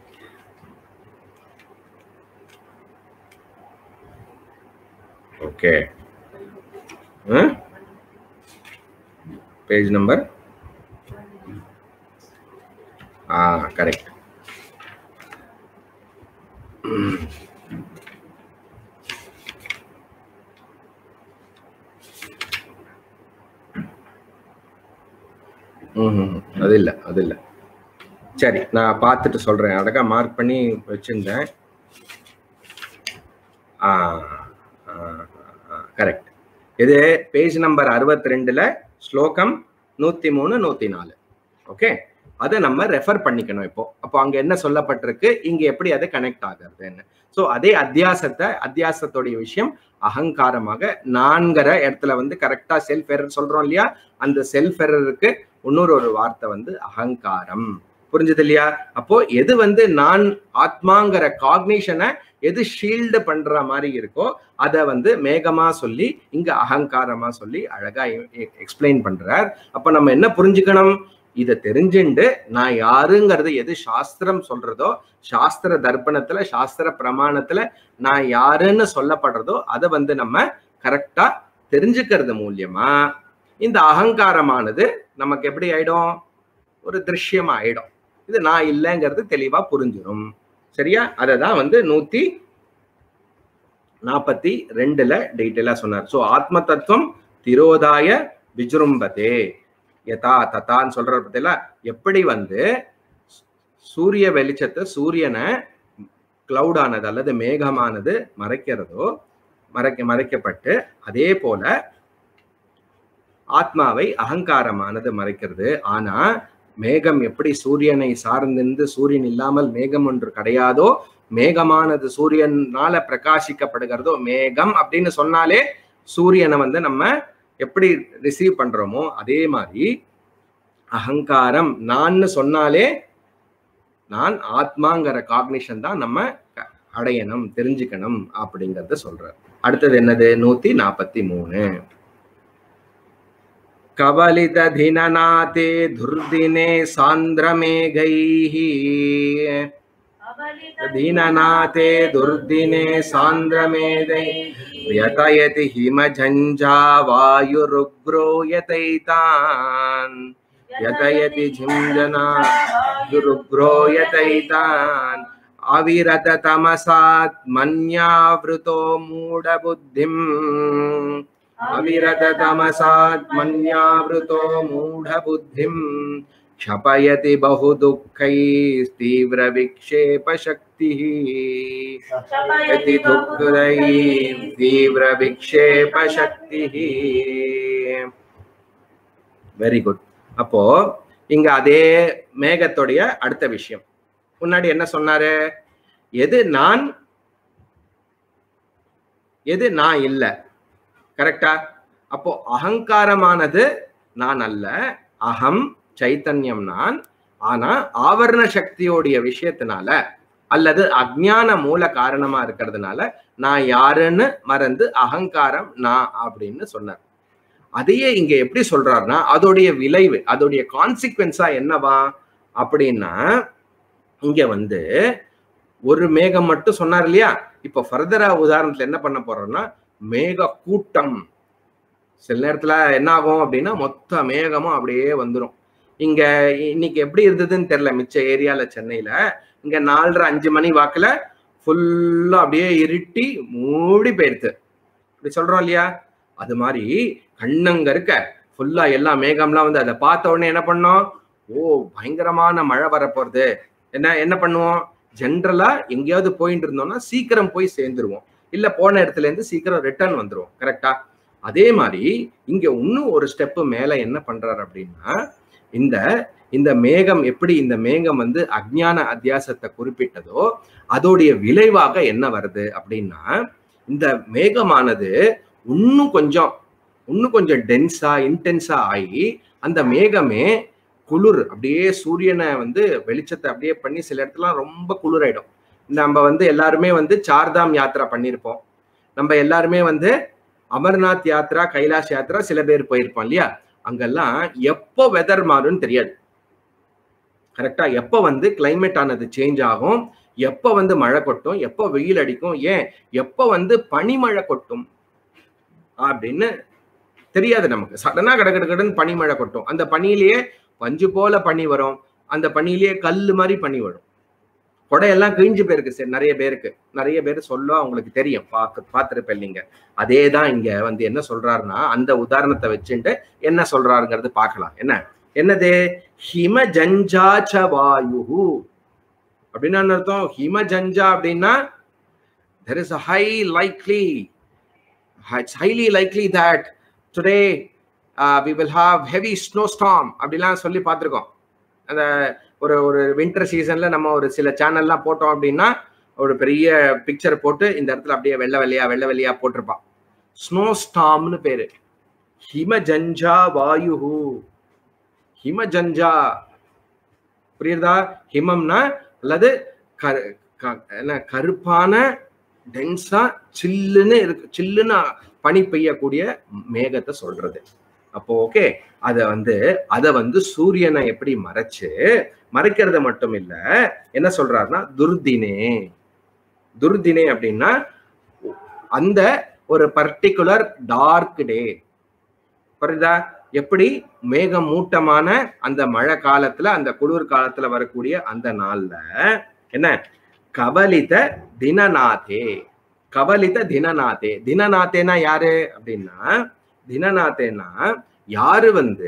ஓகே பேஜ் நம்பர் ஆ கரெக்ட் ம் அது இல்லை அது இல்லை சரி நான் பார்த்துட்டு சொல்றேன் அழகா மார்க் பண்ணி வச்சிருந்தேன் ஆ கரெக்ட் இது பேஜ் நம்பர் அறுபத்தி ரெண்டுல ஸ்லோகம் நூத்தி மூணு நூத்தி நாலு ஓகே அதை நம்ம ரெஃபர் பண்ணிக்கணும் இப்போ அப்போ அங்க என்ன சொல்லப்பட்டிருக்கு இங்க எப்படி அது கனெக்ட் ஆகுறதுன்னு ஸோ அதே அத்தியாசத்தை அத்தியாசத்துடைய விஷயம் அகங்காரமாக நான்கிற இடத்துல வந்து கரெக்டா செல்ஃப் எரர் சொல்றோம் இல்லையா அந்த செல்ஃப் எரருக்கு இன்னொரு ஒரு வார்த்தை வந்து அகங்காரம் புரிஞ்சது இல்லையா அப்போ எது வந்து நான் ஆத்மாங்கிற காக்னிஷனை எது ஷீல்டு பண்ற மாதிரி இருக்கோ அதை வந்து மேகமா சொல்லி இங்க அகங்காரமா சொல்லி அழகா எக்ஸ்பிளைன் பண்றார் அப்ப நம்ம என்ன புரிஞ்சுக்கணும் இதை தெரிஞ்சுண்டு நான் யாருங்கிறது எது சாஸ்திரம் சொல்றதோ சாஸ்திர தர்ப்பணத்துல சாஸ்திர பிரமாணத்துல நான் யாருன்னு சொல்லப்படுறதோ அதை வந்து நம்ம கரெக்டா தெரிஞ்சுக்கிறது மூலியமா இந்த அகங்காரமானது நமக்கு எப்படி ஆயிடும் ஒரு திருஷ்யம் ஆயிடும் இது நான் இல்லைங்கிறது தெளிவா புரிஞ்சிடும் சரியா அதை தான் வந்து நூத்தி நாற்பத்தி ரெண்டுல டீட்டெயிலா சொன்னார் ஸோ ஆத்ம தத்துவம் திரோதாய விஜృంభதே யதா ததான்னு சொல்ற பத்தில எப்படி வந்து சூரிய வெளிச்சத்தை சூரியனை கிளவுடானது அல்லது மேகமானது மறைக்கிறதோ மறைக்க மறைக்கப்பட்டு அதே போல ஆத்மாவை அகங்காரமானது மறைக்கிறது ஆனா மேகம் எப்படி சூரியனை சார்ந்திருந்து சூரியன் இல்லாமல் மேகம் ஒன்று கிடையாதோ மேகமானது சூரியனால பிரகாசிக்கப்படுகிறதோ மேகம் அப்படின்னு சொன்னாலே சூரியனை வந்து நம்ம எப்படி ரிசீவ் பண்றோமோ அதே மாதிரி அகங்காரம் நான்னு சொன்னாலே நான் ஆத்மாங்கிற காக்னிஷன் தான் நம்ம க- அடையணும் தெரிஞ்சுக்கணும் அப்படிங்கறத சொல்றார் அடுத்தது என்னது நூத்தி நாற்பத்தி மூணு கவலித தினநாதே துர்தினே சாந்திரமேகைः दीननाथे दुर्दिने सान्द्रमेदै व्यतयति हिमझञ्झा वायुरुग्रो यतैतान् यतयति झिञ्जना युरुग्रो यतैतान् अविरततमसात् मन्यावृतो मूढबुद्धिम् अविरततमसात् मन्यावृतो मूढबुद्धिम् क्षपयति बहुदुःखैस्तीव्रविक्षेपशक्तिः यति दुःखदैः तीव्रविक्षेपशक्तिः வெரி குட் அப்போ இங்க அதே மேகத்துடைய அடுத்த விஷயம் முன்னாடி என்ன சொன்னாரு எது நான் எது நான் இல்ல கரெக்டா அப்போ அகங்காரமானது நான் அல்ல அகம் சைத்தன்யம் நான் ஆனா ஆவரண சக்தியோடைய விஷயத்தினால அல்லது அஜ்ஞான மூல காரணமா இருக்கிறதுனால நான் யாருன்னு மறந்து அகங்காரம் நான் அப்படின்னு சொன்னார் அதையே இங்க எப்படி சொல்றாருன்னா அதோடைய விளைவு அதோடைய கான்சிக்வன்ஸா என்னவா அப்படின்னா இங்க வந்து ஒரு மேகம் மட்டும் சொன்னார் இல்லையா இப்ப ஃபர்தரா உதாரணத்துல என்ன பண்ண போறோம்னா மேக கூட்டம் சில நேரத்துல என்ன ஆகும் அப்படின்னா மொத்த மேகமும் அப்படியே வந்துடும் இங்க இன்னைக்கு எப்படி இருந்ததுன்னு தெரியல மிச்ச ஏரியால சென்னையில இங்க நாலரை அஞ்சு மணி வாக்குல ஃபுல்லா அப்படியே இருட்டி மூடி போயிடுது இப்படி சொல்றோம் இல்லையா அது மாதிரி கண்ணங்க இருக்க ஃபுல்லா எல்லா மேகம்லாம் வந்து அதை பார்த்த உடனே என்ன பண்ணோம் ஓ பயங்கரமான மழை வரப்போறது என்ன என்ன பண்ணுவோம் ஜென்ரலா எங்கேயாவது போயிட்டு இருந்தோம்னா சீக்கிரம் போய் சேர்ந்துருவோம் இல்ல போன இடத்துல இருந்து சீக்கிரம் ரிட்டர்ன் வந்துருவோம் கரெக்டா அதே மாதிரி இங்க இன்னும் ஒரு ஸ்டெப் மேல என்ன பண்றாரு அப்படின்னா இந்த இந்த மேகம் எப்படி இந்த மேகம் வந்து அஜ்ஞான அத்தியாசத்தை குறிப்பிட்டதோ அதோடைய விளைவாக என்ன வருது அப்படின்னா இந்த மேகமானது இன்னும் கொஞ்சம் இன்னும் கொஞ்சம் டென்ஸா இன்டென்ஸா ஆகி அந்த மேகமே குளிர் அப்படியே சூரியனை வந்து வெளிச்சத்தை அப்படியே பண்ணி சில இடத்துல ரொம்ப குளிராயிடும் நம்ம வந்து எல்லாருமே வந்து சார்தாம் யாத்திரா பண்ணியிருப்போம் நம்ம எல்லாருமே வந்து அமர்நாத் யாத்ரா கைலாஷ் யாத்ரா சில பேர் போயிருப்போம் இல்லையா அங்கெல்லாம் எப்போ வெதர் மாறும்னு தெரியாது கரெக்டா எப்போ வந்து கிளைமேட் ஆனது சேஞ்ச் ஆகும் எப்போ வந்து மழை கொட்டும் எப்போ வெயில் அடிக்கும் ஏன் எப்போ வந்து பனிமழை கொட்டும் அப்படின்னு தெரியாது நமக்கு சடனா கடகடன்னு பனிமழை கொட்டும் அந்த பனியிலேயே பஞ்சு போல பனி வரும் அந்த பனியிலேயே கல்லு மாதிரி பனி வரும் கொடையெல்லாம் கிழிஞ்சு போயிருக்கு சரி நிறைய பேருக்கு நிறைய பேர் சொல்ல அவங்களுக்கு தெரியும் பார்க்க பார்த்துருப்பேன் இல்லைங்க அதே தான் இங்க வந்து என்ன சொல்றாருன்னா அந்த உதாரணத்தை வச்சுட்டு என்ன சொல்றாருங்கிறது பார்க்கலாம் என்ன என்னது ஹிம ஜஞ்சாச்ச வாயு அப்படின்னு என்ன அர்த்தம் ஹிம ஜஞ்சா அப்படின்னா there is a high likely it's highly likely that today uh, we will have heavy snowstorm அப்படிலாம் சொல்லி பார்த்துருக்கோம் அந்த ஒரு ஒரு வின்டர் சீசன்ல நம்ம ஒரு சில சேனல்லாம் போட்டோம் அப்படின்னா ஒரு பெரிய பிக்சர் போட்டு இந்த இடத்துல அப்படியே வெள்ளை வெள்ளையா வெள்ளை வெள்ளையா போட்டிருப்பான் ஸ்னோ ஸ்டாம்னு பேரு ஹிமஜஞ்சா வாயு ஹிமஜஞ்சா புரியுதா ஹிமம்னா அல்லது கரு க- என்ன கருப்பான டென்ஸா சில்லுன்னு இருக்கு சில்லுன்னு பனி பெய்யக்கூடிய மேகத்தை சொல்றது அப்போ ஓகே அத வந்து அத வந்து சூரியனை எப்படி மறைச்சு மறைக்கிறது மட்டும் இல்ல என்ன சொல்றாருன்னா துர்தினே துர்தினே அப்படின்னா அந்த ஒரு பர்டிகுலர் டார்க் டே புரியுதா எப்படி மேகம் மூட்டமான அந்த மழை காலத்துல அந்த குளிர் காலத்துல வரக்கூடிய அந்த நாள்ல என்ன கவலித தினநாதே கவலித தினநாதே தினநாதேனா யாரு அப்படின்னா தினநாதேனா யாரு வந்து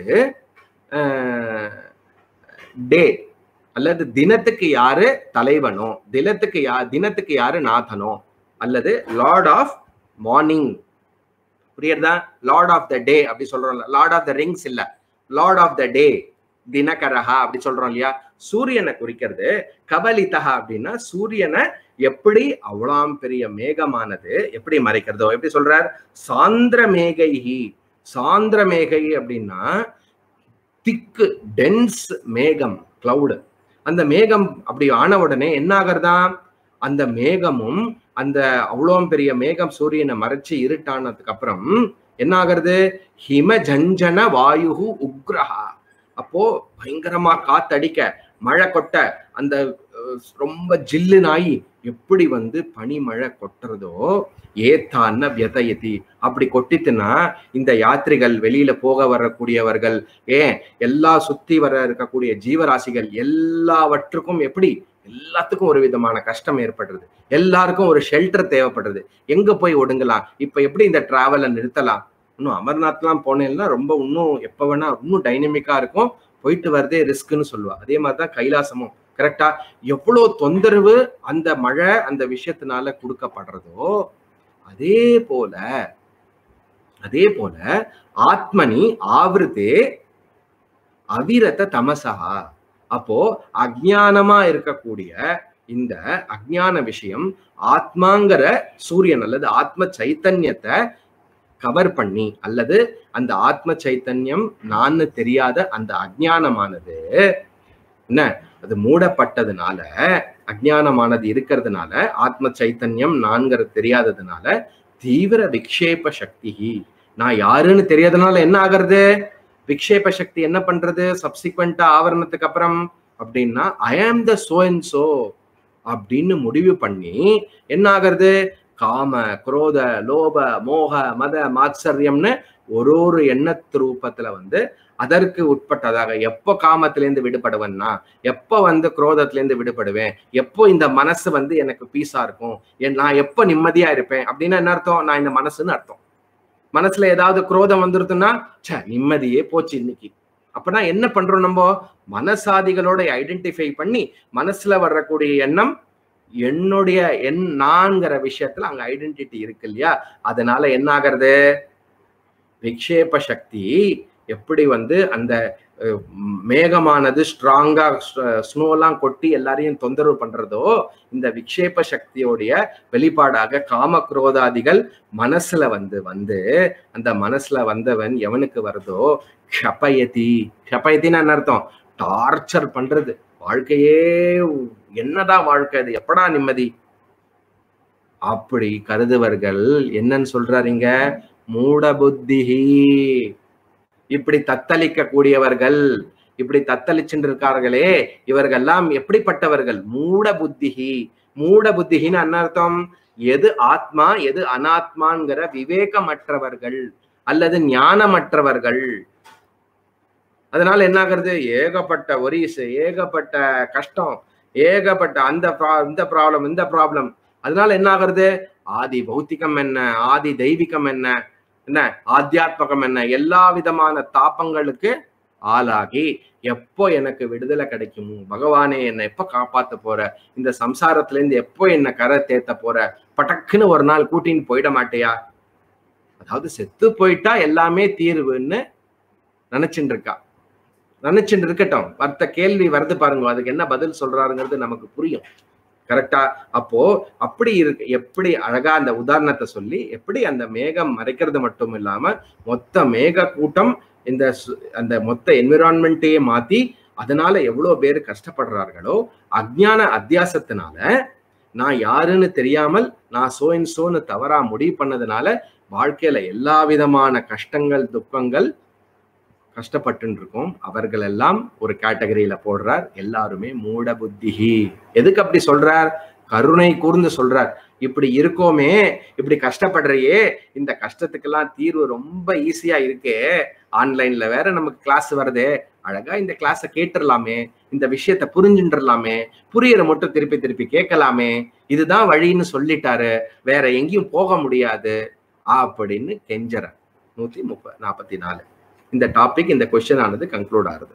டே அல்லது தினத்துக்கு யாரு தலைவனோ தினத்துக்கு யா தினத்துக்கு யாரு நாதனோ அல்லது லார்ட் ஆஃப் மார்னிங் புரியுறதா லார்ட் ஆஃப் த டே அப்படி சொல்றோம்ல லார்ட் ஆஃப் த ரிங்ஸ் இல்ல லார்ட் ஆஃப் த டே தினகரஹா அப்படி சொல்றோம் இல்லையா சூரியனை குறிக்கிறது கபலிதஹா அப்படின்னா சூரியனை எப்படி அவ்வளோம் பெரிய மேகமானது எப்படி மறைக்கிறதோ எப்படி சொல்றார் சாந்திர மேகைஹி சாந்திர மேகை அப்படின்னா திக்கு டென்ஸ் மேகம் கிளவுடு அந்த மேகம் அப்படி ஆன உடனே என்ன ஆகிறதா அந்த மேகமும் அந்த அவ்வளோ பெரிய மேகம் சூரியனை மறைச்சு இருட்டானதுக்கு அப்புறம் என்ன ஆகிறது ஹிம ஜஞ்சன வாயு உக்ரஹா அப்போ பயங்கரமா காத்தடிக்க மழை கொட்ட அந்த அஹ், ரொம்ப ஜில்லு நாயி எப்படி வந்து பனிமழை கொட்டுறதோ ஏத்தான வியதயதி அப்படி கொட்டித்துனா இந்த யாத்ரிகள் வெளியில போக வரக்கூடியவர்கள் ஏன் எல்லா சுத்தி வர இருக்கக்கூடிய ஜீவராசிகள் எல்லாவற்றுக்கும் எப்படி எல்லாத்துக்கும் ஒரு விதமான கஷ்டம் ஏற்படுறது எல்லாருக்கும் ஒரு ஷெல்டர் தேவைப்படுறது எங்க போய் ஒடுங்கலாம் இப்ப எப்படி இந்த டிராவலை நிறுத்தலாம் இன்னும் அமர்நாத்லாம் போனேன்னா ரொம்ப இன்னும் எப்ப வேணா இன்னும் டைனமிக்கா இருக்கும் போயிட்டு வரதே ரிஸ்க்னு சொல்லுவா அதே மாதிரிதான் கைலாசமும் கரெக்டா எவ்வளவு தொந்தரவு அந்த மழை அந்த விஷயத்தினால கொடுக்கப்படுறதோ அதே போல அதே போல ஆத்மனி ஆவிருத்தே அவிரத தமசகா அப்போ அஜ்ஞானமா இருக்கக்கூடிய இந்த அஜ்ஞான விஷயம் ஆத்மாங்கிற சூரியன் அல்லது ஆத்ம சைத்தன்யத்தை கவர் பண்ணி அல்லது அந்த ஆத்ம சைத்தன்யம் நான் தெரியாத அந்த அஜ்ஞானமானது என்ன அது மூடப்பட்டதுனால அஜ்ஞானமானது இருக்கிறதுனால ஆத்ம சைத்தன்யம் நான்கிறது தெரியாததுனால தீவிர விக்ஷேப சக்தி நான் யாருன்னு தெரியாதனால என்ன ஆகிறது விக்ஷேப சக்தி என்ன பண்றது சப்சிக்வெண்டா ஆவரணத்துக்கு அப்புறம் அப்படின்னா ஐ ஆம் த சோ அண்ட் சோ அப்படின்னு முடிவு பண்ணி என்ன ஆகிறது காம குரோத லோப மோக மத மாத்சரியம்னு ஒரு ஒரு எண்ணத்து ரூபத்துல வந்து அதற்கு உட்பட்டதாக எப்போ காமத்திலேருந்து விடுபடுவேன்னா எப்போ வந்து குரோதத்திலேருந்து விடுபடுவேன் எப்போ இந்த மனசு வந்து எனக்கு பீஸா இருக்கும் என் நான் எப்போ நிம்மதியா இருப்பேன் அப்படின்னா என்ன அர்த்தம் நான் இந்த மனசுன்னு அர்த்தம் மனசுல ஏதாவது குரோதம் வந்துருதுன்னா ச்சே நிம்மதியே போச்சு இன்னைக்கு அப்பனா என்ன பண்றோம் நம்ம மனசாதிகளோட ஐடென்டிஃபை பண்ணி மனசுல வரக்கூடிய எண்ணம் என்னுடைய என் நான்கிற விஷயத்துல அங்க ஐடென்டிட்டி இருக்கு இல்லையா அதனால என்ன ஆகிறது விக்ஷேப சக்தி எப்படி வந்து அந்த அஹ், மேகமானது ஸ்ட்ராங்கா ஸ்னோலாம் கொட்டி எல்லாரையும் தொந்தரவு பண்றதோ இந்த விக்ஷேப சக்தியோடைய வெளிப்பாடாக காம குரோதாதிகள் மனசுல வந்து வந்து அந்த மனசுல வந்தவன் எவனுக்கு வருதோ க்ஷபயதி க்ஷபயத்தின்னு என்ன அர்த்தம் டார்ச்சர் பண்றது வாழ்க்கையே என்னதான் வாழ்க்கை அது எப்படா நிம்மதி அப்படி கருதுவர்கள் என்னன்னு சொல்றாருங்க மூட புத்திஹி இப்படி தத்தளிக்க கூடியவர்கள் இப்படி தத்தளிச்சுட்டு இருக்கார்களே இவர்கள்லாம் எப்படிப்பட்டவர்கள் மூட புத்திஹி மூட புத்திகின்னு என்ன அர்த்தம் எது ஆத்மா எது அனாத்மாங்கிற விவேகமற்றவர்கள் அல்லது ஞானமற்றவர்கள் அதனால என்ன ஆகுறது ஏகப்பட்ட ஒரிசு ஏகப்பட்ட கஷ்டம் ஏகப்பட்ட அந்த pro- இந்த ப்ராப்ளம் இந்த ப்ராப்ளம் அதனால என்ன ஆகுறது ஆதி பௌத்திகம் என்ன ஆதி தெய்வீகம் என்ன என்ன ஆத்தியாத்மகம் என்ன எல்லா விதமான தாப்பங்களுக்கு ஆளாகி எப்போ எனக்கு விடுதலை கிடைக்குமோ பகவானே என்னை எப்போ காப்பாத்த போற இந்த சம்சாரத்துல இருந்து எப்போ என்ன கரை தேத்த போற பட்டக்குன்னு ஒரு நாள் கூட்டின்னு போயிட மாட்டியா அதாவது செத்து போயிட்டா எல்லாமே தீர்வுன்னு நினைச்சுட்டு இருக்கா நினைச்சுட்டு இருக்கட்டும் வர்த்த கேள்வி வருது பாருங்க அதுக்கு என்ன பதில் சொல்றாருங்கிறது நமக்கு புரியும் கரெக்டா அப்போ அப்படி இருக்கு எப்படி அழகா அந்த உதாரணத்தை சொல்லி எப்படி அந்த மேகம் மறைக்கிறது மட்டும் இல்லாம மொத்த மேக கூட்டம் இந்த சு- அந்த மொத்த என்விரான்மெண்ட்டையே மாத்தி அதனால எவ்வளவு பேர் கஷ்டப்படுறார்களோ அஜ்ஞான அத்தியாசத்தினால நான் யாருன்னு தெரியாமல் நான் சோ இன் சோன்னு தவறா முடிவு பண்ணதுனால வாழ்க்கையில எல்லா விதமான கஷ்டங்கள் துக்கங்கள் கஷ்டப்பட்டு இருக்கோம் அவர்கள் எல்லாம் ஒரு கேட்டகரியில போடுறார் எல்லாருமே மூட புத்திஹி எதுக்கு அப்படி சொல்றார் கருணை கூர்ந்து சொல்றார் இப்படி இருக்கோமே இப்படி கஷ்டப்படுறியே இந்த கஷ்டத்துக்கெல்லாம் தீர்வு ரொம்ப ஈஸியா இருக்கே ஆன்லைன்ல வேற நமக்கு கிளாஸ் வருதே அழகா இந்த கிளாஸை கேட்டுடலாமே இந்த விஷயத்த புரிஞ்சுன்றலாமே புரியற மட்டும் திருப்பி திருப்பி கேட்கலாமே இதுதான் வழின்னு சொல்லிட்டாரு வேற எங்கேயும் போக முடியாது அப்படின்னு கெஞ்சற நூத்தி முப்ப நாற்பத்தி நாலு இந்த டாபிக் இந்த கொஸ்டின் ஆனது கன்க்ளூட் ஆகுது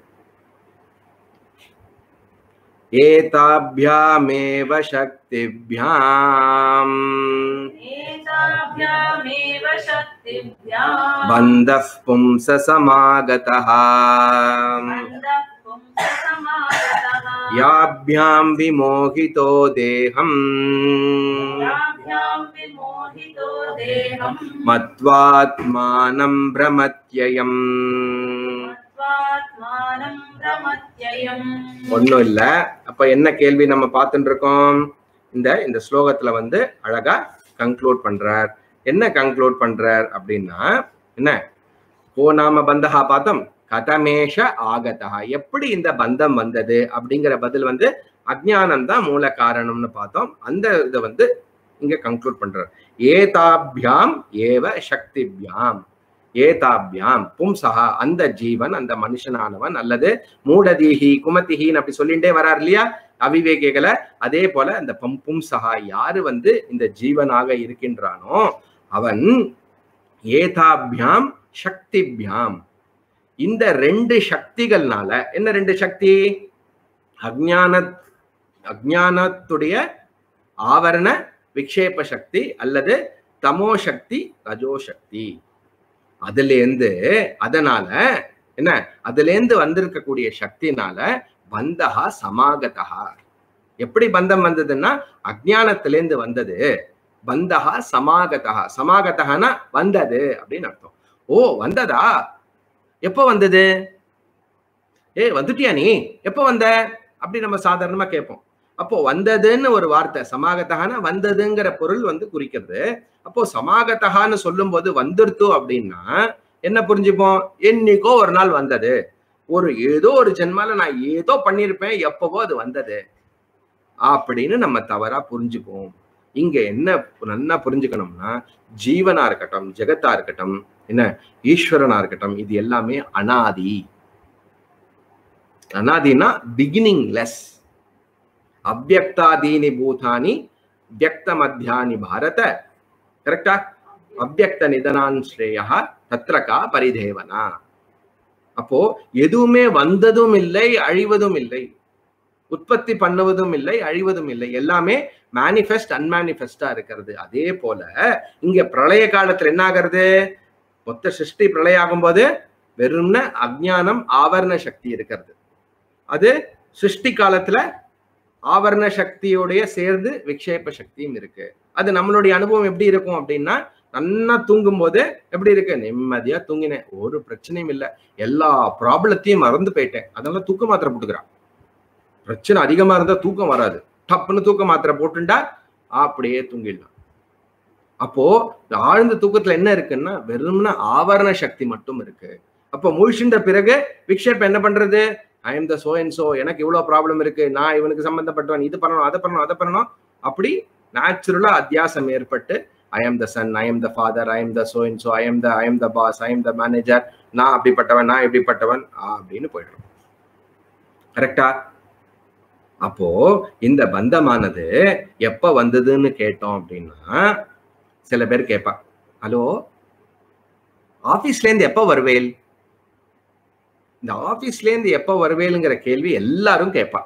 ஏதாபியாமேவ சக்திபியாம் एताभ्यामेव शक्तिभ्याम् बन्धः पुंस समागतः बन्धः पुंससमागतः याभ्यां विमोहितो देहम् याभ्यां विमोहितो देहम् मत्वात्मानं भ्रमत्ययम् मत्वात्मानं भ्रमत्ययम् ஒண்ணும் இல்ல அப்ப என்ன கேள்வி நம்ம பார்த்துட்டு இருக்கோம் இந்த இந்த ஸ்லோகத்துல வந்து அழகா கன்க்ளூட் பண்றார் என்ன கன்க்ளூட் பண்றார் அப்படின்னா என்ன கோ நாம பந்தஹா பார்த்தோம் கதமேஷ ஆகதா எப்படி இந்த பந்தம் வந்தது அப்படிங்கிற பதில் வந்து அஜ்ஞானம் தான் மூல காரணம்னு பார்த்தோம் அந்த இதை வந்து இங்க கன்க்ளூட் பண்றார் ஏதாபியாம் ஏவ சக்திபியாம் ஏதாபியாம் பும்சஹா அந்த ஜீவன் அந்த மனுஷனானவன் அல்லது மூடதீஹி குமதிஹின்னு அப்படி சொல்லிட்டே வரார் இல்லையா அவிவேகிகளை அதே போல அந்த பம் பும்சஹா யாரு வந்து இந்த ஜீவனாக இருக்கின்றானோ அவன் ஏதாபியாம் சக்திபியாம் இந்த ரெண்டு சக்திகள்னால என்ன ரெண்டு சக்தி அஜ்ஞான அஜ்ஞானத்துடைய ஆவரண விக்ஷேப சக்தி அல்லது தமோ சக்தி ரஜோ சக்தி அதுலேருந்து அதனால என்ன அதுலேருந்து வந்திருக்கக்கூடிய சக்தினால பந்தகா சமாகதா எப்படி பந்தம் வந்ததுன்னா அஜ்ஞானத்திலேருந்து வந்தது பந்தகா சமாகதா சமாகதகனா வந்தது அப்படின்னு அர்த்தம் ஓ வந்ததா எப்போ வந்தது ஏ வந்துட்டியா நீ எப்போ வந்த அப்படி நம்ம சாதாரணமா கேட்போம் அப்போ வந்ததுன்னு ஒரு வார்த்தை சமாகத்தகான வந்ததுங்கிற பொருள் வந்து குறிக்கிறது அப்போ சமாகத்தகான்னு சொல்லும்போது வந்துருத்து அப்படின்னா என்ன புரிஞ்சுப்போம் என்னைக்கோ ஒரு நாள் வந்தது ஒரு ஏதோ ஒரு ஜென்மால நான் ஏதோ பண்ணியிருப்பேன் எப்பவோ அது வந்தது அப்படின்னு நம்ம தவறா புரிஞ்சுப்போம் இங்க என்ன நல்லா புரிஞ்சுக்கணும்னா ஜீவனா இருக்கட்டும் ஜெகத்தா இருக்கட்டும் என்ன ஈஸ்வரனா இருக்கட்டும் இது எல்லாமே அனாதி அனாதினா பிகினிங் லெஸ் அவ்வக்தாதீனி பூதானி வியக்த மத்தியானி பாரத கரெக்டா அவ்வக்த நிதனான் ஸ்ரேயா தத்ரகா பரிதேவனா அப்போ எதுவுமே வந்ததும் இல்லை அழிவதும் இல்லை உற்பத்தி பண்ணுவதும் இல்லை அழிவதும் இல்லை எல்லாமே மேனிஃபெஸ்ட் அன்மேனிஃபெஸ்டா இருக்கிறது அதே போல இங்க பிரளய காலத்துல என்ன ஆகிறது மொத்த சிருஷ்டி பிரளயம் ஆகும்போது வெறும்ன அஜ்ஞானம் ஆவரண சக்தி இருக்கிறது அது சிருஷ்டி காலத்துல ஆவரண சக்தியோடைய சேர்ந்து விக்ஷேப சக்தியும் இருக்கு அது நம்மளுடைய அனுபவம் எப்படி இருக்கும் அப்படின்னா நன்னா தூங்கும் போது எப்படி இருக்கு நிம்மதியா தூங்கினேன் ஒரு பிரச்சனையும் இல்லை எல்லா ப்ராப்ளத்தையும் மறந்து போயிட்டேன் அதெல்லாம் தூக்க மாத்திரை போட்டுக்கிறான் பிரச்சனை அதிகமா இருந்தா தூக்கம் வராது டப்புன்னு தூக்க மாத்திரை போட்டுண்டா அப்படியே தூங்கிடலாம் அப்போ இந்த ஆழ்ந்த தூக்கத்துல என்ன இருக்குன்னா வெறும்னா ஆவரண சக்தி மட்டும் இருக்கு அப்போ முழிச்சுட்ட பிறகு விக்ஷேப் என்ன பண்றது I am the so and so எனக்கு இவ்வளவு ப்ராப்ளம் இருக்கு நான் இவனுக்கு சம்பந்தப்பட்டவன் இது பண்ணணும் அதை பண்ணணும் அதை பண்ணணும் அப்படி நேச்சுரலா அத்தியாசம் ஏற்பட்டு I am the son I am the father I am the so and so I am the I am the boss I am the manager நான் அப்படிப்பட்டவன் நான் எப்படிப்பட்டவன் அப்படின்னு போயிடுறோம் கரெக்டா அப்போ இந்த பந்தமானது எப்ப வந்ததுன்னு கேட்டோம் அப்படின்னா சில பேர் கேட்பா ஹலோ ஆபீஸ்ல இருந்து எப்ப வருவேல் இந்த ஆபீஸ்ல இருந்து எப்ப வருவேலுங்கிற கேள்வி எல்லாரும் கேட்பா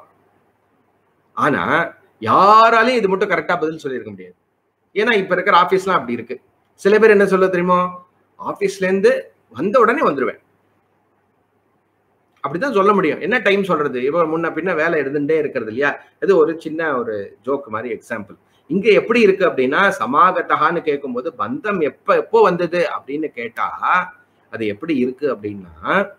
ஆனா யாராலையும் இது மட்டும் கரெக்டா பதில் சொல்லியிருக்க முடியாது ஏன்னா இப்ப இருக்கிற ஆபீஸ்லாம் அப்படி இருக்கு சில பேர் என்ன சொல்ல தெரியுமோ ஆபீஸ்ல இருந்து வந்த உடனே வந்துருவேன் அப்படிதான் சொல்ல முடியும் என்ன டைம் சொல்றது இப்போ முன்ன பின்ன வேலை இருந்துட்டே இருக்கிறது இல்லையா இது ஒரு சின்ன ஒரு ஜோக் மாதிரி எக்ஸாம்பிள் இங்க எப்படி இருக்கு அப்படின்னா சமாகத்தகான்னு கேட்கும்போது பந்தம் எப்ப எப்போ வந்தது அப்படின்னு கேட்டா அது எப்படி இருக்கு அப்படின்னா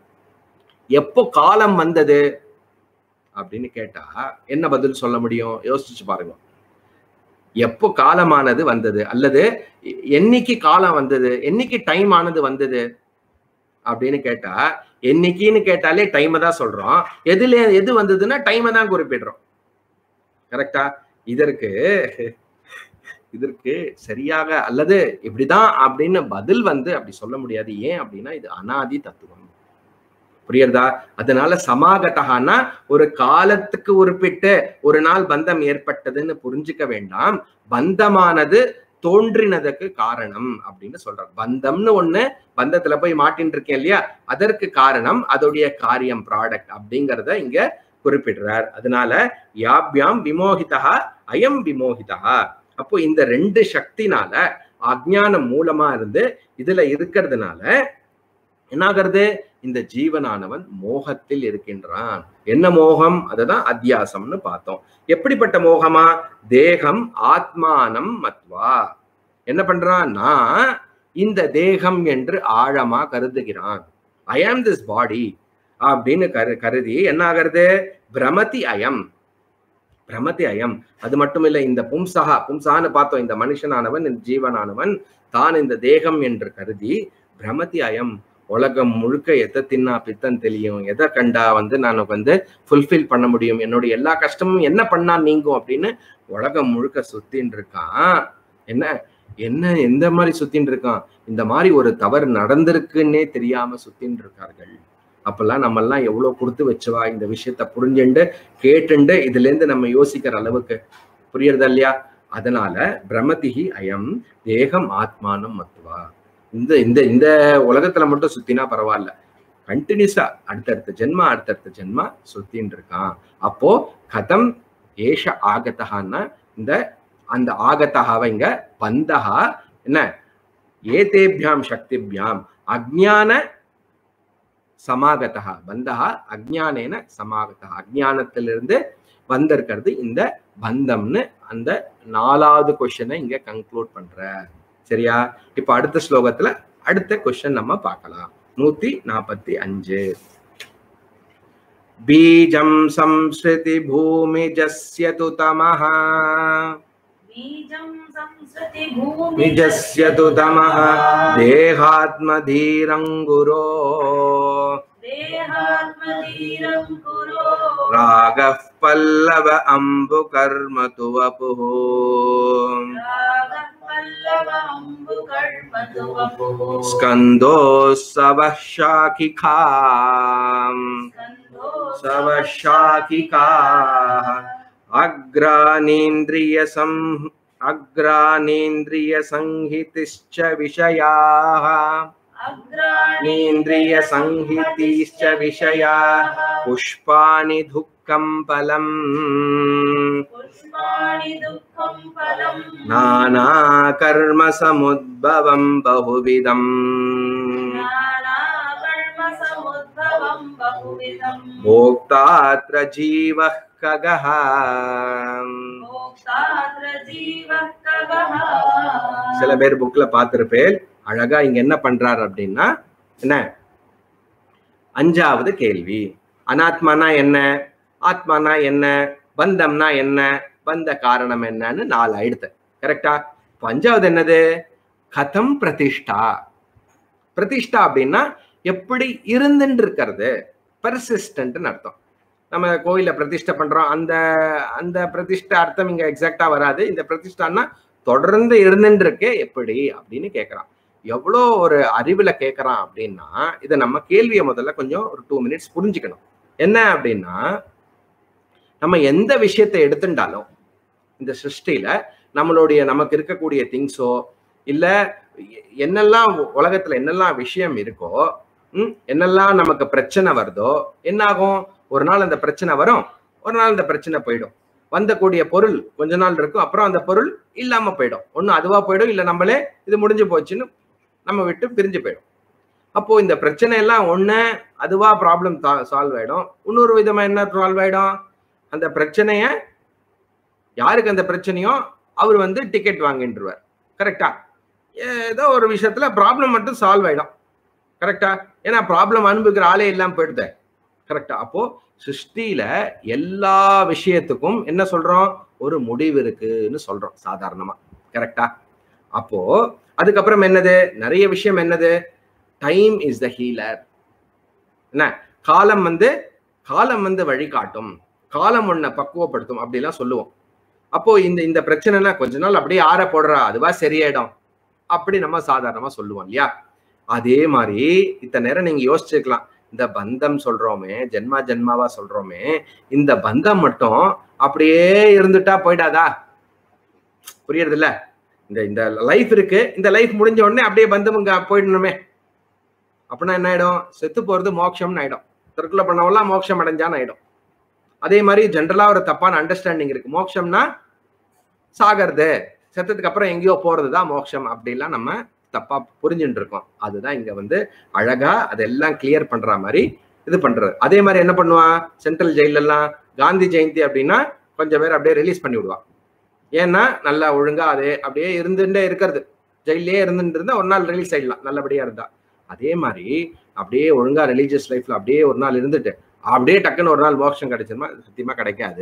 எப்போ காலம் வந்தது அப்படின்னு கேட்டா என்ன பதில் சொல்ல முடியும் யோசிச்சு பாருங்க எப்போ காலமானது வந்தது அல்லது என்னைக்கு காலம் வந்தது என்னைக்கு டைம் ஆனது வந்தது அப்படின்னு கேட்டா என்னைக்குன்னு கேட்டாலே டைமை தான் சொல்றோம் எதுல எது வந்ததுன்னா டைமை தான் குறிப்பிடுறோம் கரெக்டா இதற்கு இதற்கு சரியாக அல்லது இப்படிதான் அப்படின்னு பதில் வந்து அப்படி சொல்ல முடியாது ஏன் அப்படின்னா இது அனாதி தத்துவம் புரியுறதா அதனால சமாகதகான்னா ஒரு காலத்துக்கு உருப்பிட்டு ஒரு நாள் பந்தம் ஏற்பட்டதுன்னு புரிஞ்சுக்க வேண்டாம் பந்தமானது தோன்றினதுக்கு காரணம் அப்படின்னு சொல்றார் பந்தம்னு ஒண்ணு பந்தத்துல போய் மாட்டின்னு இருக்கேன் இல்லையா அதற்கு காரணம் அதோடைய காரியம் ப்ராடக்ட் அப்படிங்கிறத இங்க குறிப்பிடுறார் அதனால யாப்யாம் விமோகிதா அயம் விமோகிதா அப்போ இந்த ரெண்டு சக்தினால அஜ்ஞானம் மூலமா இருந்து இதுல இருக்கிறதுனால என்னாகிறது இந்த ஜீவனானவன் மோகத்தில் இருக்கின்றான் என்ன மோகம் அததான் அத்தியாசம்னு பார்த்தோம் எப்படிப்பட்ட மோகமா தேகம் ஆத்மானம் மத்வா என்ன பண்றான் நான் இந்த தேகம் என்று ஆழமா கருதுகிறான் ஐ ஆம் திஸ் பாடி அப்படின்னு கரு கருதி என்ன ஆகிறது பிரமதி அயம் பிரமதி அயம் அது மட்டும் இல்ல இந்த பும்சகா பும்சான்னு பார்த்தோம் இந்த மனுஷனானவன் இந்த ஜீவனானவன் தான் இந்த தேகம் என்று கருதி பிரமதி அயம் உலகம் முழுக்க எதை தின்னா பித்தம் தெரியும் எதை கண்டா வந்து நான் வந்து ஃபுல்ஃபில் பண்ண முடியும் என்னுடைய எல்லா கஷ்டமும் என்ன பண்ணா நீங்கும் அப்படின்னு உலகம் முழுக்க சுத்தின்னு இருக்கான் என்ன என்ன எந்த மாதிரி சுத்தின்னு இருக்கான் இந்த மாதிரி ஒரு தவறு நடந்திருக்குன்னே தெரியாம சுத்தின்னு இருக்கார்கள் அப்பெல்லாம் நம்ம எல்லாம் எவ்வளவு கொடுத்து வச்சவா இந்த விஷயத்த புரிஞ்சுண்டு கேட்டுண்டு இதுல இருந்து நம்ம யோசிக்கிற அளவுக்கு புரியுறதா இல்லையா அதனால பிரமதிகி அயம் தேகம் ஆத்மானம் மத்துவா இந்த இந்த இந்த உலகத்துல மட்டும் சுத்தினா பரவாயில்ல கண்டினியூஸா அடுத்தடுத்த ஜென்மா அடுத்தடுத்த ஜென்மா சுத்தின்னு இருக்கான் அப்போ கதம் ஏஷ ஆகத்தகான்னா இந்த அந்த ஆகத்தகாவை இங்க பந்தகா என்ன ஏதேபியாம் சக்திபியாம் அஜ்ஞான சமாகதா பந்தகா அஜ்ஞானேன சமாகதா அஜ்ஞானத்திலிருந்து வந்திருக்கிறது இந்த பந்தம்னு அந்த நாலாவது கொஸ்டினை இங்க கன்க்ளூட் பண்ற சரியா இப்ப அடுத்த ஸ்லோகத்துல அடுத்த கொஸ்டின் நம்ம பார்க்கலாம் நூத்தி நாற்பத்தி அஞ்சு பீஜம் சம்ஸ்ருதி பூமிஜஸ்ய து தமஹ बीजं संसृति भूमि निजस्य तु तमः देहात्मधीरङ्गुरो देहात्मधीरं कुरो रागः पल्लव अम्बुकर्म तु वपुः रागः पल्लवाम्बुकर्मतु वपुः स्कन्दोत्सवः शाखिखाम् स्कन्धो सवः शाखिकाः अग्रानेन्द्रियसं अग्रानेन्द्रियसंहितिश्च विषयाः नेन्द्रियसंहितिश्च विषया पुष्पाणि दुःखं फलम् पुष्पाणि दुःखं फलम् नानाकर्मसमुद्भवं बहुविधम् नानाकर्मसमुद्भवं बहुविधम् भोक्तात्र जीवः खगः मोक्षात्र जीवः कवः சில பேர் புக்ல பார்த்திருப்பேன் அழகா இங்க என்ன பண்றாரு அப்படின்னா என்ன அஞ்சாவது கேள்வி அனாத்மானா என்ன ஆத்மானா என்ன பந்தம்னா என்ன பந்த காரணம் என்னன்னு நாலு ஆயிடுத்து கரெக்டா இப்ப அஞ்சாவது என்னது கதம் பிரதிஷ்டா பிரதிஷ்டா அப்படின்னா எப்படி இருந்துட்டு இருக்கிறது பர்சிஸ்டன்ட்னு அர்த்தம் நம்ம கோயில பிரதிஷ்டை பண்றோம் அந்த அந்த பிரதிஷ்டை அர்த்தம் இங்க எக்ஸாக்டா வராது இந்த பிரதிஷ்டான்னா தொடர்ந்து இருந்துட்டு இருக்கே எப்படி அப்படின்னு கேட்கறான் எவ்வளோ ஒரு அறிவுல கேட்கறான் அப்படின்னா இதை நம்ம கேள்வியை முதல்ல கொஞ்சம் ஒரு டூ மினிட்ஸ் புரிஞ்சுக்கணும் என்ன அப்படின்னா நம்ம எந்த விஷயத்தை எடுத்துட்டாலும் இந்த சிருஷ்டியில நம்மளுடைய நமக்கு இருக்கக்கூடிய திங்ஸோ இல்ல என்னெல்லாம் உலகத்துல என்னெல்லாம் விஷயம் இருக்கோ ம், என்னெல்லாம் நமக்கு பிரச்சனை வருதோ என்னாகும் ஒரு நாள் அந்த பிரச்சனை வரும் ஒரு நாள் அந்த பிரச்சனை போயிடும் வந்தக்கூடிய பொருள் கொஞ்ச நாள் இருக்கும் அப்புறம் அந்த பொருள் இல்லாம போயிடும் ஒண்ணு அதுவா போயிடும் இல்ல நம்மளே இது முடிஞ்சு போச்சுன்னு நம்ம விட்டு பிரிஞ்சு போயிடும் அப்போ இந்த பிரச்சனை எல்லாம் ஒண்ணு அதுவா ப்ராப்ளம் சால்வ் ஆயிடும் இன்னொரு விதமா என்ன சால்வ் ஆயிடும் அந்த பிரச்சனைய யாருக்கு அந்த பிரச்சனையோ அவர் வந்து டிக்கெட் வாங்கிட்டுருவார் கரெக்டா ஏதோ ஒரு விஷயத்துல ப்ராப்ளம் மட்டும் சால்வ் ஆயிடும் கரெக்டா ஏன்னா ப்ராப்ளம் அனுபவிக்கிற ஆளே இல்லாம போயிடுது கரெக்டா அப்போ சிருஷ்டியில எல்லா விஷயத்துக்கும் என்ன சொல்றோம் ஒரு முடிவு இருக்குன்னு சொல்றோம் சாதாரணமா கரெக்டா அப்போ அதுக்கப்புறம் என்னது நிறைய விஷயம் என்னது டைம் இஸ் த ஹீலர் என்ன காலம் வந்து காலம் வந்து வழிகாட்டும் காலம் ஒன்ன பக்குவப்படுத்தும் அப்படிலாம் சொல்லுவோம் அப்போ இந்த இந்த பிரச்சனைனா கொஞ்ச நாள் அப்படியே ஆற போடுறா அதுவா சரியாயிடும் அப்படி நம்ம சாதாரணமா சொல்லுவோம் இல்லையா அதே மாதிரி இத்தனை நேரம் நீங்க யோசிச்சுக்கலாம் இந்த பந்தம் சொல்றோமே ஜென்மா ஜென்மாவா சொல்றோமே இந்த பந்தம் மட்டும் அப்படியே இருந்துட்டா போயிடாதா புரியுறது இல்ல இந்த இந்த லைஃப் இருக்கு இந்த லைஃப் முடிஞ்ச உடனே அப்படியே பந்தம் இங்க போயிடணுமே அப்படின்னா என்ன ஆயிடும் செத்து போறது மோட்சம்னு ஆயிடும் தற்கொலை பண்ணவெல்லாம் மோட்சம் அடைஞ்சான்னு ஆயிடும் அதே மாதிரி ஜென்ரலா ஒரு தப்பான அண்டர்ஸ்டாண்டிங் இருக்கு மோட்சம்னா சாகிறது செத்ததுக்கு அப்புறம் எங்கேயோ போறது தான் மோட்சம் அப்படிலாம் நம்ம தப்பா புரிஞ்சுட்டு இருக்கோம் அதுதான் இங்க வந்து அழகா அதெல்லாம் கிளியர் பண்ற மாதிரி இது பண்றது அதே மாதிரி என்ன பண்ணுவான் சென்ட்ரல் ஜெயில எல்லாம் காந்தி ஜெயந்தி அப்படின்னா கொஞ்சம் பேர் அப்படியே ரிலீஸ் பண்ணி விடுவான் ஏன்னா நல்லா ஒழுங்கா அதே அப்படியே இருந்துட்டே இருக்கிறது ஜெயிலே இருந்துட்டு இருந்தா ஒரு நாள் ரிலீஸ் ஆயிடலாம் நல்லபடியா இருந்தா அதே மாதிரி அப்படியே ஒழுங்கா ரிலீஜியஸ் லைஃப்ல அப்படியே ஒரு நாள் இருந்துட்டு அப்படியே டக்குன்னு ஒரு நாள் மோட்சம் கிடைச்சிருமா சத்தியமா கிடைக்காது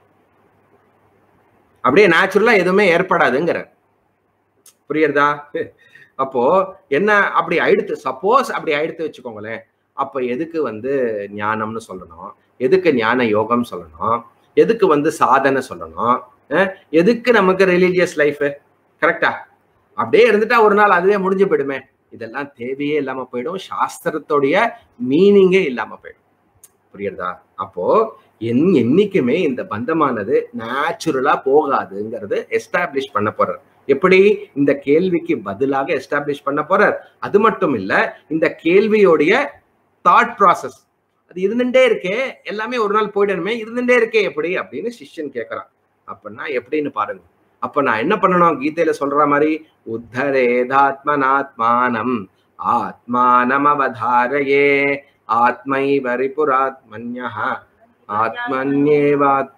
அப்படியே நேச்சுரலா எதுவுமே ஏற்படாதுங்கிற புரியுறதா அப்போ என்ன அப்படி ஆயிடுத்து சப்போஸ் அப்படி ஆயிடுத்து வச்சுக்கோங்களேன் அப்ப எதுக்கு வந்து ஞானம்னு சொல்லணும் எதுக்கு ஞான யோகம் சொல்லணும் எதுக்கு வந்து சாதனை சொல்லணும் அஹ் எதுக்கு நமக்கு ரிலீஜியஸ் லைஃப் கரெக்டா அப்படியே இருந்துட்டா ஒரு நாள் அதுவே முடிஞ்சு போயிடுமே இதெல்லாம் தேவையே இல்லாம போயிடும் சாஸ்திரத்துடைய மீனிங்கே இல்லாம போயிடும் புரியுறதா அப்போ என் என்னைக்குமே இந்த பந்தமானது நேச்சுரலா போகாதுங்கிறது எஸ்டாப்ளிஷ் பண்ண போறார் எப்படி இந்த கேள்விக்கு பதிலாக எஸ்டாப்ளிஷ் பண்ண போறார் அது மட்டும் இல்ல இந்த கேள்வியோடைய தாட் ப்ராசஸ் அது இருந்துட்டே இருக்கே எல்லாமே ஒரு நாள் போயிடணுமே இருந்துட்டே இருக்கே எப்படி அப்படின்னு சிஷ்யன் கேட்கறான் அப்படின்னா எப்படின்னு பாருங்க அப்ப நான் என்ன பண்ணணும் கீதையில சொல்ற மாதிரி உத்தரேதாத்மனாத்மானம் ஆத்மானம் அவதாரையே ஆத்மை வரிபுராத்மன்யா ஆத்மன்யேவாத்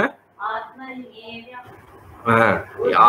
ஆஹ்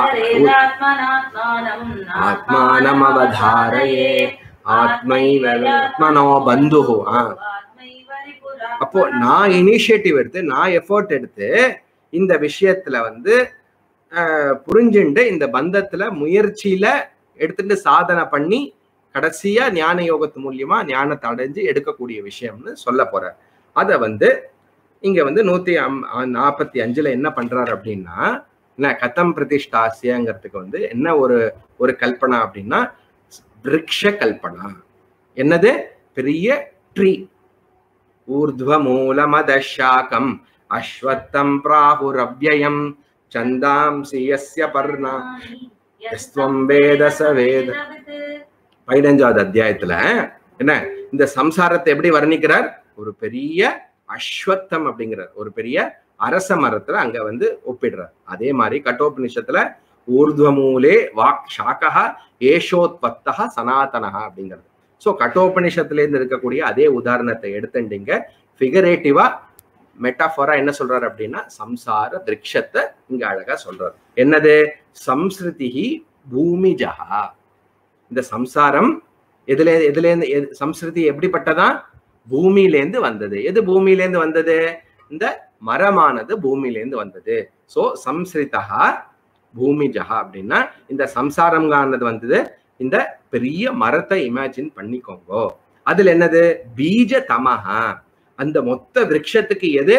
ஆத்மானமவதாரயே ஆத்மைவ பந்து அப்போ நான் இனிஷியேட்டிவ் எடுத்து நான் எஃபோர்ட் எடுத்து இந்த விஷயத்துல வந்து ஆஹ், புரிஞ்சுண்டு இந்த பந்தத்துல முயற்சியில எடுத்துட்டு சாதனை பண்ணி கடைசியா ஞான யோகத்து மூலியமா ஞானத்தை அடைஞ்சு எடுக்கக்கூடிய விஷயம்னு சொல்ல போறார் அத வந்து இங்க வந்து நூத்தி அம்- நாற்பத்தி அஞ்சுல என்ன பண்றாரு அப்படின்னா என்ன கதம் பிரதிஷ்டாசியங்கிறதுக்கு வந்து என்ன ஒரு ஒரு கல்பனா அப்படின்னா விருக்ஷ கல்பனா என்னது பெரிய ட்ரீ ஊர்ಧ್ವ மூலமதசாக்கம் அஸ்வத்தம் பிராகுரவ்யயம் சந்தாம்சி யஸ்ய பர்ணா யஸ்துவம் வேத ச வேத. பதினஞ்சாவது அத்தியாயத்துல என்ன இந்த சம்சாரத்தை எப்படி வர்ணிக்கிறார் ஒரு பெரிய அஸ்வத்தம் அப்படிங்கிறார் ஒரு பெரிய அரச மரத்துல அங்க வந்து ஒப்பிடுறார் அதே மாதிரி கட்டோபனிஷத்துல ஊர்துவமூலே வாக் சாக்கா ஏஷோத்பத்தா சனாதனஹா அப்படிங்கிறது ஸோ கட்டோபனிஷத்துல இருந்து இருக்கக்கூடிய அதே உதாரணத்தை எடுத்துட்டீங்க ஃபிகரேட்டிவா மெட்டாஃபோரா என்ன சொல்றாரு அப்படின்னா சம்சார விருட்சத்தை இங்க அழகா சொல்றாரு என்னது சம்ஸ்ருதிஹி பூமிஜஹா இந்த சம்சாரம் எதுல எதுல இருந்து எது- சம்ஸ்ருதி எப்படிப்பட்டதா பூமியிலேருந்து வந்தது எது பூமியிலேருந்து வந்தது இந்த மரமானது பூமியிலேருந்து வந்தது சோ சம்ஸ்ரிதா பூமிஜஹா அப்படின்னா இந்த சம்சாரம்கானது வந்தது இந்த பெரிய மரத்தை இமேஜின் பண்ணிக்கோங்க அதுல என்னது பீஜ தமஹா அந்த மொத்த விருட்சத்துக்கு எது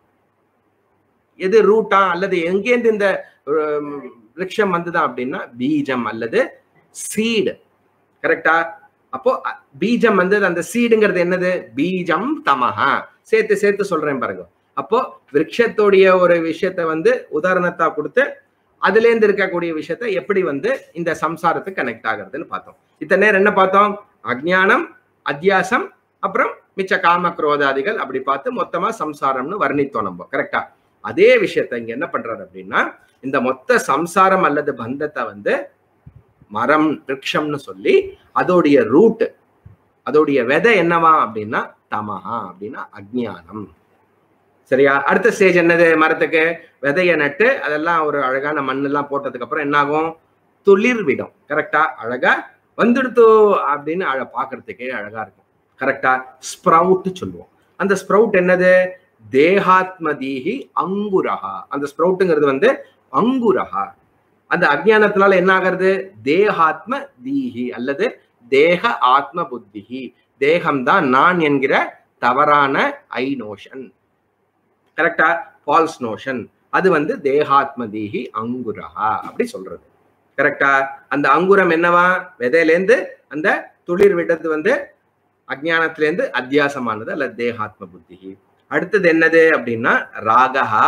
எது ரூட்டா அல்லது எங்கேருந்து இந்த உம், விருட்சம் வந்ததா அப்படின்னா பீஜம் அல்லது சீடு கரெக்டா அப்போ அ- பீஜம் வந்து அந்த சீடுங்கிறது என்னது பீஜம் தமஹா சேர்த்து சேர்த்து சொல்றேன் பாருங்க அப்போ விருட்சத்தோடைய ஒரு விஷயத்த வந்து உதாரணத்தா கொடுத்து அதுல இருந்து இருக்கக்கூடிய விஷயத்த எப்படி வந்து இந்த சம்சாரத்துக்கு கனெக்ட் ஆகுறதுன்னு பார்த்தோம் இத்தனை நேரம் என்ன பார்த்தோம் அஜ்ஞானம் அத்தியாசம் அப்புறம் மிச்ச காம குரோதாதிகள் அப்படி பார்த்து மொத்தமா சம்சாரம்னு வர்ணித்தோம் நம்ம கரெக்டா அதே விஷயத்த இங்க என்ன பண்றாரு அப்படின்னா இந்த மொத்த சம்சாரம் அல்லது பந்தத்தை வந்து மரம் விருட்சம்னு சொல்லி அதோடைய ரூட் அதோடைய விதை என்னவா அப்படின்னா தமஹா அப்படின்னா அஜ்ஞானம் சரியா அடுத்த ஸ்டேஜ் என்னது மரத்துக்கு விதைய நட்டு அதெல்லாம் ஒரு அழகான மண்ணெல்லாம் போட்டதுக்கு அப்புறம் என்ன ஆகும் துளிர் விடும் கரெக்டா அழகா வந்துடுத்து அப்படின்னு அழ பாக்குறதுக்கே அழகா இருக்கும் கரெக்டா ஸ்ப்ரவுட் சொல்லுவோம் அந்த ஸ்ப்ரவுட் என்னது தேகாத்மதீஹி அங்குரஹா அந்த ஸ்ப்ரவுட்டுங்கிறது வந்து அங்குரஹா அந்த அஜ்ஞானத்தினால என்ன ஆகிறது தேகாத்ம தீஹி அல்லது தேக ஆத்ம புத்திஹி தேகம்தான் நான் என்கிற தவறான ஐ நோஷன் கரெக்டா ஃபால்ஸ் நோஷன் அது வந்து தேகாத்மதீஹி அங்குரஹா அப்படி சொல்றது கரெக்டா அந்த அங்குரம் என்னவா விதையிலேருந்து அந்த துளிர் விடுறது வந்து அஜ்ஞானத்திலேருந்து அத்தியாசமானது அல்லது தேகாத்ம புத்தி அடுத்தது என்னது அப்படின்னா ராகஹா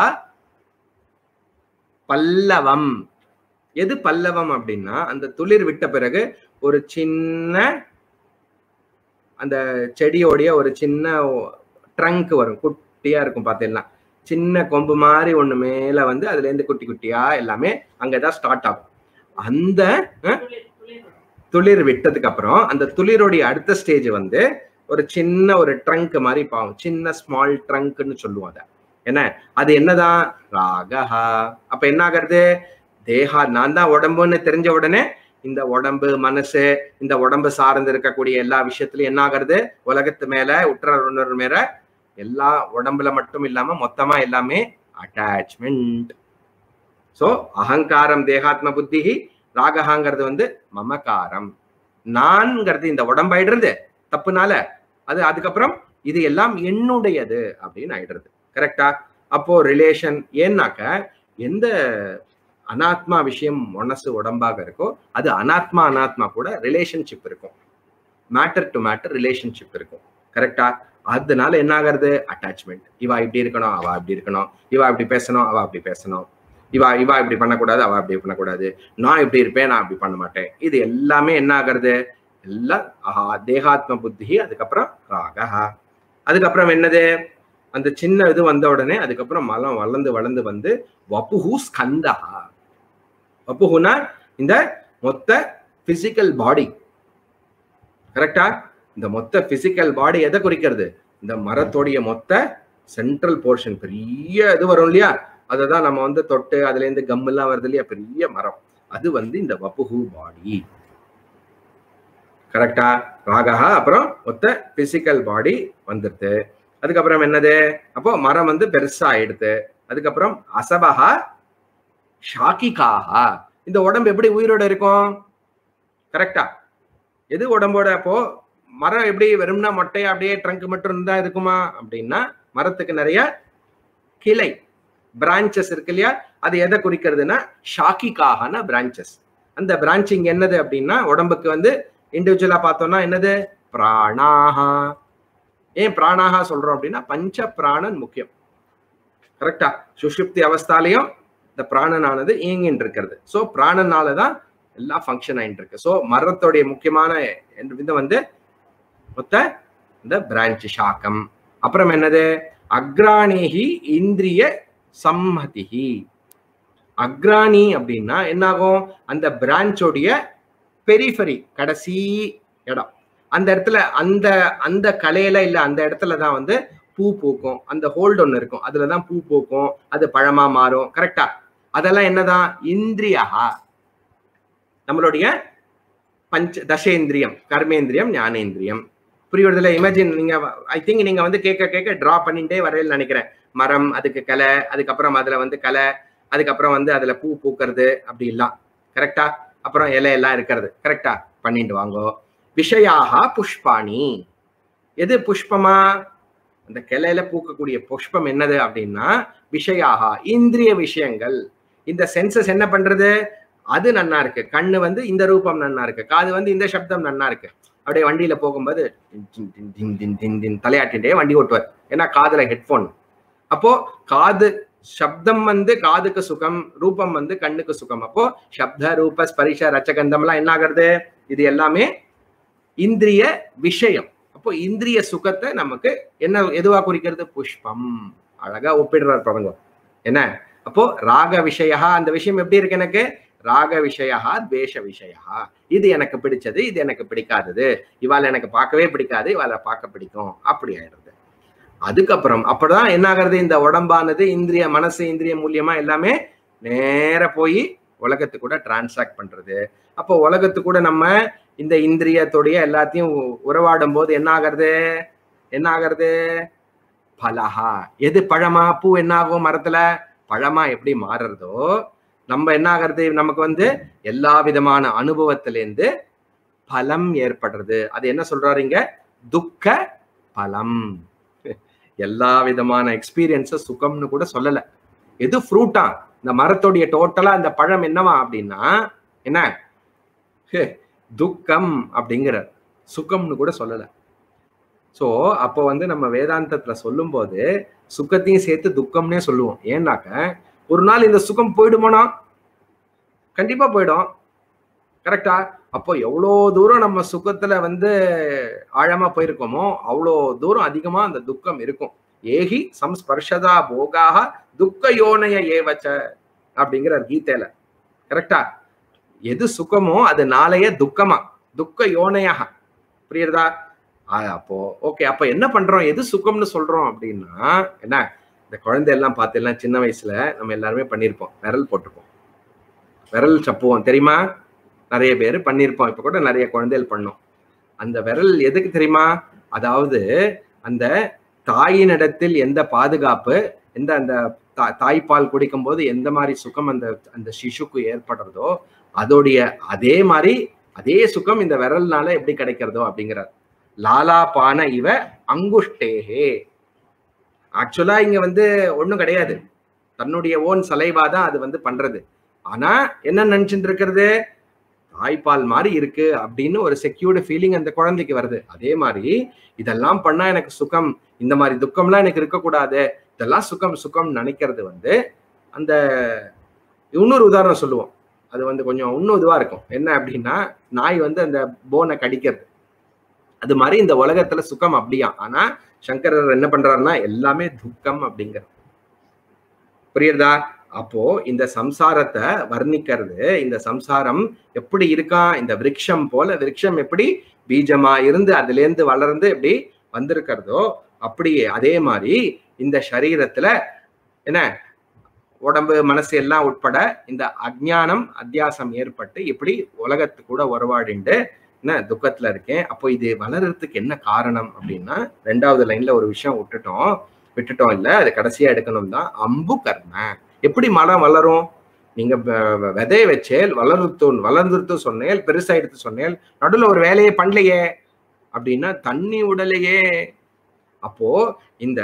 பல்லவம் எது பல்லவம் அப்படின்னா அந்த துளிர் விட்ட பிறகு ஒரு சின்ன அந்த செடியோடைய ஒரு சின்ன ட்ரங்க் வரும் குட்டியா இருக்கும் பார்த்தீங்கன்னா சின்ன கொம்பு மாதிரி ஒண்ணு மேல வந்து அதுல இருந்து குட்டி குட்டியா எல்லாமே அங்கதான் ஸ்டார்ட் ஆகும் அந்த அஹ், துளிர், துளிர். துளிர் விட்டதுக்கு அப்புறம் அந்த துளிரோடைய அடுத்த ஸ்டேஜ் வந்து ஒரு சின்ன ஒரு ட்ரங்க் மாதிரி பாவம் சின்ன ஸ்மால் ட்ரங்க்னு சொல்லுவோம் அதை என்ன அது என்னதான் ராகஹா அப்ப என்ன ஆகிறது தேகா நான் தான் உடம்புன்னு தெரிஞ்ச உடனே இந்த உடம்பு மனசு இந்த உடம்பு சார்ந்து இருக்கக்கூடிய எல்லா விஷயத்திலும் என்ன ஆகிறது உலகத்து மேல உற்றார் உணர்வு மேல எல்லா உடம்புல மட்டும் இல்லாம மொத்தமா எல்லாமே அட்டாச்மெண்ட் சோ அகங்காரம் தேகாத்ம புத்தி ராகஹாங்கிறது வந்து மமகாரம் நான்ங்கிறது இந்த உடம்பாயிடுறது தப்புனால அது அதுக்கப்புறம் இது எல்லாம் என்னுடையது அப்படின்னு ஆயிடுறது கரெக்டா அப்போ ரிலேஷன் ஏன்னாக்க எந்த அனாத்மா விஷயம் மனசு உடம்பாக இருக்கோ அது அனாத்மா அனாத்மா கூட ரிலேஷன்ஷிப் இருக்கும் மேட்டர் டு மேட்டர் ரிலேஷன்ஷிப் இருக்கும் கரெக்டா அதனால என்ன ஆகிறது அட்டாச்மெண்ட் இவா இப்படி இருக்கணும் அவ இப்படி இருக்கணும் இவா இப்படி பேசணும் அவ அப்படி பேசணும் இவா இவா இப்படி பண்ணக்கூடாது அவ அப்படி பண்ணக்கூடாது நான் இப்படி இருப்பேன் நான் அப்படி பண்ண மாட்டேன் இது எல்லாமே என்ன ஆகிறது எல்லாம் ஆஹா தேகாத்ம புத்தி அதுக்கப்புறம் ராகஹா அதுக்கப்புறம் என்னது அந்த சின்ன இது வந்த உடனே அதுக்கப்புறம் மலம் வளர்ந்து வளர்ந்து வந்து வப்புஹு ஸ்கந்தஹா வப்புஹுனா இந்த மொத்த பிசிக்கல் பாடி கரெக்டா இந்த மொத்த பிசிக்கல் பாடி எதை குறிக்கிறது இந்த மரத்தோடைய மொத்த சென்ட்ரல் போர்ஷன் பெரிய இது வரும் இல்லையா அதை தான் நம்ம வந்து தொட்டு அதுல இருந்து கம் எல்லாம் வருது இல்லையா பெரிய மரம் அது வந்து இந்த வப்புஹு பாடி கரெக்டா ராகஹா அப்புறம் மொத்த பிசிக்கல் பாடி வந்துருது அதுக்கப்புறம் என்னது அப்போ மரம் வந்து பெருசா ஆயிடுது அதுக்கப்புறம் அசபஹா ஷாக்கிகாஹா இந்த உடம்பு எப்படி உயிரோட இருக்கும் கரெக்டா எது உடம்போட அப்போ மரம் எப்படி வெறும்னா மொட்டையா அப்படியே ட்ரங்க் மட்டும் இருந்தா இருக்குமா அப்படின்னா மரத்துக்கு நிறைய கிளை பிரான்ச்சஸ் இருக்கு இல்லையா அது எதை குறிக்கிறதுனா ஷாக்கிகாகனா பிரான்ச்சஸ் அந்த பிரான்ச்சிங் என்னது அப்படின்னா உடம்புக்கு வந்து இண்டிவிஜுவலா பார்த்தோம்னா என்னது பிராணாகா ஏன் பிராணாகா சொல்றோம் அப்படின்னா பஞ்ச பிராணன் முக்கியம் கரெக்டா சுஷுப்தி அவஸ்தாலையும் இந்த பிராணனானது இயங்கின்னு இருக்கிறது ஸோ பிராணனால தான் எல்லாம் ஃபங்க்ஷன் ஆயிட்டு இருக்கு ஸோ மரத்தோடைய முக்கியமான இது வந்து மொத்த இந்த பிரான்ச் சாக்கம் அப்புறம் என்னது அக்ராணிகி இந்திரிய சம்மதிஹி அக்ராணி அப்படின்னா என்னாகும் அந்த பிரான்ச்சோடைய பெரிஃபரி கடைசி இடம் அந்த இடத்துல அந்த அந்த கலையில இல்ல அந்த இடத்துல தான் வந்து பூ பூக்கும் அந்த ஹோல்டு ஒன்று இருக்கும் அதுல தான் பூ பூக்கும் அது பழமா மாறும் கரெக்டா அதெல்லாம் என்னதான் இந்திரியா நம்மளுடைய பஞ்ச தசேந்திரியம் கர்மேந்திரியம் ஞானேந்திரியம் புரியுறதுல இமேஜின் நீங்க ஐ திங்க் நீங்க வந்து கேட்க கேட்க டிரா பண்ணிட்டே வரையில் நினைக்கிறேன் மரம் அதுக்கு கலை அதுக்கப்புறம் அதுல வந்து கலை அதுக்கப்புறம் வந்து அதுல பூ பூக்கிறது அப்படி எல்லாம் கரெக்டா அப்புறம் இலை எல்லாம் இருக்கிறது கரெக்டா பண்ணிட்டு வாங்கோ விஷயாக புஷ்பாணி எது புஷ்பமா அந்த கிளையில பூக்கக்கூடிய புஷ்பம் என்னது அப்படின்னா விஷயாக இந்திரிய விஷயங்கள் இந்த சென்சஸ் என்ன பண்றது அது நன்னா இருக்கு கண்ணு வந்து இந்த ரூபம் நன்னா இருக்கு காது வந்து இந்த சப்தம் நன்னா இருக்கு அப்படியே வண்டியில போகும்போது டின் டின் டின் டின் டின் டின் தலையாட்டிட்டே வண்டி ஓட்டுவார் ஏன்னா காதுல ஹெட்ஃபோன் அப்போ காது சப்தம் வந்து காதுக்கு சுகம் ரூபம் வந்து கண்ணுக்கு சுகம் அப்போ சப்த ரூப ஸ்பரிஷ ரச்சகந்தம்லாம் என்ன ஆகுறது இது எல்லாமே இந்திரிய விஷயம் அப்போ இந்திரிய சுகத்தை நமக்கு என்ன எதுவா குறிக்கிறது புஷ்பம் அழகா ஒப்பிடுறார் பாருங்க என்ன அப்போ ராக விஷயா அந்த விஷயம் எப்படி இருக்கு எனக்கு ராக விஷயா துவேஷ விஷயா இது எனக்கு பிடிச்சது இது எனக்கு பிடிக்காதது இவாள் எனக்கு பார்க்கவே பிடிக்காது இவாளை பார்க்க பிடிக்கும் அப்படி ஆயிடுறது அதுக்கப்புறம் அப்பதான் என்ன ஆகுறது இந்த உடம்பானது இந்திரிய மனசு இந்திரிய மூலியமா எல்லாமே நேர போய் உலகத்து கூட டிரான்சாக்ட் பண்றது அப்போ உலகத்து கூட நம்ம இந்த இந்திரியத்துடைய எல்லாத்தையும் உறவாடும் போது என்ன ஆகிறது என்ன ஆகிறது பலஹா எது பழமா பூ என்ன ஆகும் மரத்துல பழமா எப்படி மாறுறதோ நம்ம என்ன ஆகிறது நமக்கு வந்து எல்லா விதமான அனுபவத்திலேருந்து பலம் ஏற்படுறது அது என்ன சொல்றாரு இங்க துக்க பலம் எல்லா விதமான எக்ஸ்பீரியன்ஸ சுகம்னு கூட சொல்லல எது ஃப்ரூட்டா இந்த மரத்தோடைய டோட்டலா இந்த பழம் என்னவா அப்படின்னா என்ன ஹே, துக்கம் அப்படிங்கிறார் சுகம்னு கூட சொல்லல சோ அப்போ வந்து நம்ம வேதாந்தத்துல சொல்லும்போது சுகத்தையும் சேர்த்து துக்கம்னே சொல்லுவோம் ஏன்னாக்க ஒரு நாள் இந்த சுகம் போயிடுமானா கண்டிப்பா போயிடும் கரெக்டா அப்போ எவ்வளோ தூரம் நம்ம சுகத்துல வந்து ஆழமா போயிருக்கோமோ அவ்வளோ தூரம் அதிகமா அந்த துக்கம் இருக்கும் ஏகி சம்ஸ்பர்ஷதா போகாக துக்க யோனைய ஏவச்ச அப்படிங்கிறார் கீதையில கரெக்டா எது சுகமோ அது நாளைய துக்கமா துக்க யோனையாக புரியுறதா ஆ, அப்போ ஓகே அப்ப என்ன பண்றோம் எது சுகம்னு சொல்றோம் அப்படின்னா என்ன இந்த குழந்தை எல்லாம் பார்த்து எல்லாம் சின்ன வயசுல நம்ம எல்லாருமே பண்ணியிருப்போம் விரல் போட்டுப்போம் விரல் சப்புவோம் தெரியுமா நிறைய பேர் பண்ணியிருப்போம் இப்ப கூட நிறைய குழந்தைகள் பண்ணோம் அந்த விரல் எதுக்கு தெரியுமா அதாவது அந்த தாயினிடத்தில் எந்த பாதுகாப்பு எந்த அந்த தா- தாய்ப்பால் குடிக்கும் போது எந்த மாதிரி சுகம் அந்த அந்த சிசுக்கு ஏற்படுறதோ அதோடைய அதே மாதிரி அதே சுகம் இந்த விரல்னால எப்படி கிடைக்கிறதோ அப்படிங்கிறார் லாலா பான இவ அங்குஷ்டேஹே ஆக்சுவலா இங்க வந்து ஒண்ணும் கிடையாது தன்னுடைய ஓன் சலைவா தான் அது வந்து பண்றது ஆனா என்ன நினைச்சிட்டு இருக்கிறது தாய்ப்பால் மாதிரி இருக்கு அப்படின்னு ஒரு செக்யூர்டு ஃபீலிங் அந்த குழந்தைக்கு வருது அதே மாதிரி இதெல்லாம் பண்ணா எனக்கு சுகம் இந்த மாதிரி துக்கம்லாம் எனக்கு இருக்கக்கூடாது இதெல்லாம் சுகம் சுகம் நினைக்கிறது வந்து அந்த இன்னொரு உதாரணம் சொல்லுவோம் அது வந்து கொஞ்சம் இன்னும் இதுவா இருக்கும் என்ன அப்படின்னா நாய் வந்து அந்த போனை கடிக்கிறது அது மாதிரி இந்த உலகத்துல சுகம் அப்படியா ஆனா சங்கரர் என்ன பண்றாருன்னா எல்லாமே துக்கம் அப்படிங்கிற புரியுறதா அப்போ இந்த சம்சாரத்தை வர்ணிக்கிறது இந்த சம்சாரம் எப்படி இருக்கான் இந்த விருட்சம் போல விருட்சம் எப்படி பீஜமா இருந்து அதுல இருந்து வளர்ந்து எப்படி வந்திருக்கிறதோ அப்படியே அதே மாதிரி இந்த சரீரத்துல என்ன உடம்பு மனசு எல்லாம் உட்பட இந்த அஜ்ஞானம் அத்தியாசம் ஏற்பட்டு இப்படி உலகத்து கூட உறவாடிண்டு என்ன துக்கத்துல இருக்கேன் அப்போ இது வளர்றதுக்கு என்ன காரணம் அப்படின்னா ரெண்டாவது லைன்ல ஒரு விஷயம் விட்டுட்டோம் விட்டுட்டோம் இல்ல அது கடைசியா எடுக்கணும் தான் அம்பு கர்ம எப்படி மரம் வளரும் நீங்க வ- வ- விதைய வச்சேல் வளர்த்து வளர்ந்துருத்து சொன்னேல் பெருசாயிடுத்து சொன்னேல் நடுவுல ஒரு வேலையை பண்ணலையே அப்படின்னா தண்ணி உடலையே அப்போ இந்த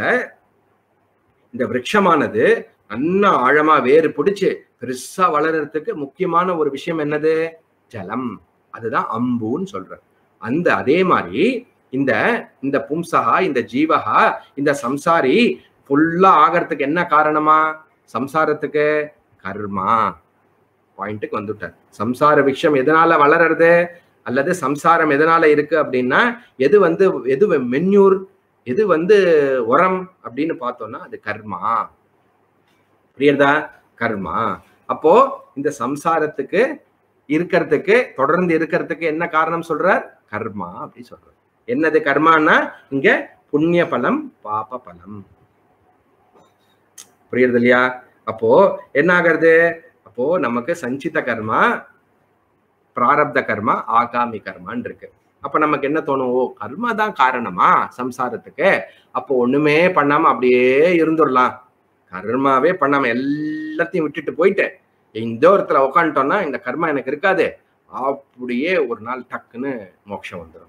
இந்த விருட்சமானது நல்லா ஆழமா வேறு பிடிச்சு பெருசா வளர்றதுக்கு முக்கியமான ஒரு விஷயம் என்னது ஜலம் அதுதான் அம்புன்னு சொல்ற அந்த அதே மாதிரி இந்த இந்த பும்சகா இந்த ஜீவகா இந்த சம்சாரி ஃபுல்லா ஆகிறதுக்கு என்ன காரணமா சம்சாரத்துக்கு கர்மா பாயிண்ட்டுக்கு வந்துட்டார் சம்சார விஷயம் எதனால வளருறது அல்லது சம்சாரம் எதனால இருக்கு அப்படின்னா எது வந்து எது மென்யூர் எது வந்து உரம் அப்படின்னு பார்த்தோம்னா அது கர்மா புரியுறதா கர்மா அப்போ இந்த சம்சாரத்துக்கு இருக்கிறதுக்கு தொடர்ந்து இருக்கிறதுக்கு என்ன காரணம் சொல்றார் கர்மா அப்படி சொல்றார் என்னது கர்மான்னா இங்க புண்ணிய பலம் பாப பலம் புரியுறது இல்லையா அப்போ என்ன ஆகிறது அப்போ நமக்கு சஞ்சித கர்மா பிராரப்த கர்மா ஆகாமி கர்மான்னு இருக்கு அப்ப நமக்கு என்ன தோணும் ஓ கர்மா தான் காரணமா சம்சாரத்துக்கு அப்போ ஒண்ணுமே பண்ணாம அப்படியே இருந்துடலாம் கர்மாவே பண்ணாம எல்லாத்தையும் விட்டுட்டு போயிட்டு இந்த இடத்துல உக்காந்துட்டோம்னா இந்த கர்மா எனக்கு இருக்காது அப்படியே ஒரு நாள் டக்குன்னு மோட்சம் வந்துடும்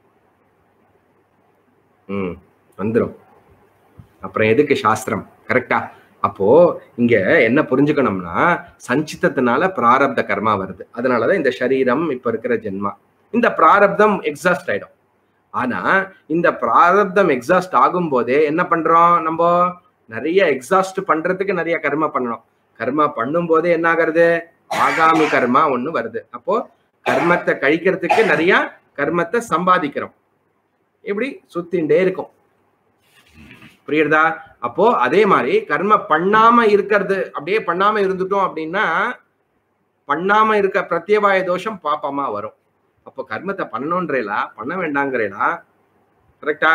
ம் வந்துடும் அப்புறம் எதுக்கு சாஸ்திரம் கரெக்டா அப்போ இங்க என்ன புரிஞ்சுக்கணும்னா சஞ்சித்தத்தினால பிராரப்த கர்மா வருது அதனாலதான் இந்த சரீரம் இப்ப இருக்கிற ஜென்மா இந்த பிராரப்தம் எக்ஸாஸ்ட் ஆயிடும் ஆனா இந்த பிராரப்தம் எக்ஸாஸ்ட் ஆகும் போதே என்ன பண்றோம் நம்ம நிறைய எக்ஸாஸ்ட் பண்றதுக்கு நிறைய கர்மா பண்ணணும் கர்மா பண்ணும் போதே என்ன ஆகிறது ஆகாமி கர்மா ஒண்ணு வருது அப்போ கர்மத்தை கழிக்கிறதுக்கு நிறைய கர்மத்தை சம்பாதிக்கிறோம் இப்படி சுத்தின்டே இருக்கும் புரியுறதா அப்போ அதே மாதிரி கர்ம பண்ணாம இருக்கிறது அப்படியே பண்ணாம இருந்துட்டோம் அப்படின்னா பண்ணாம இருக்க பிரத்யவாய தோஷம் பாப்பமா வரும் அப்போ கர்மத்தை பண்ணணுன்றேலா பண்ண வேண்டாங்கிறேலா கரெக்டா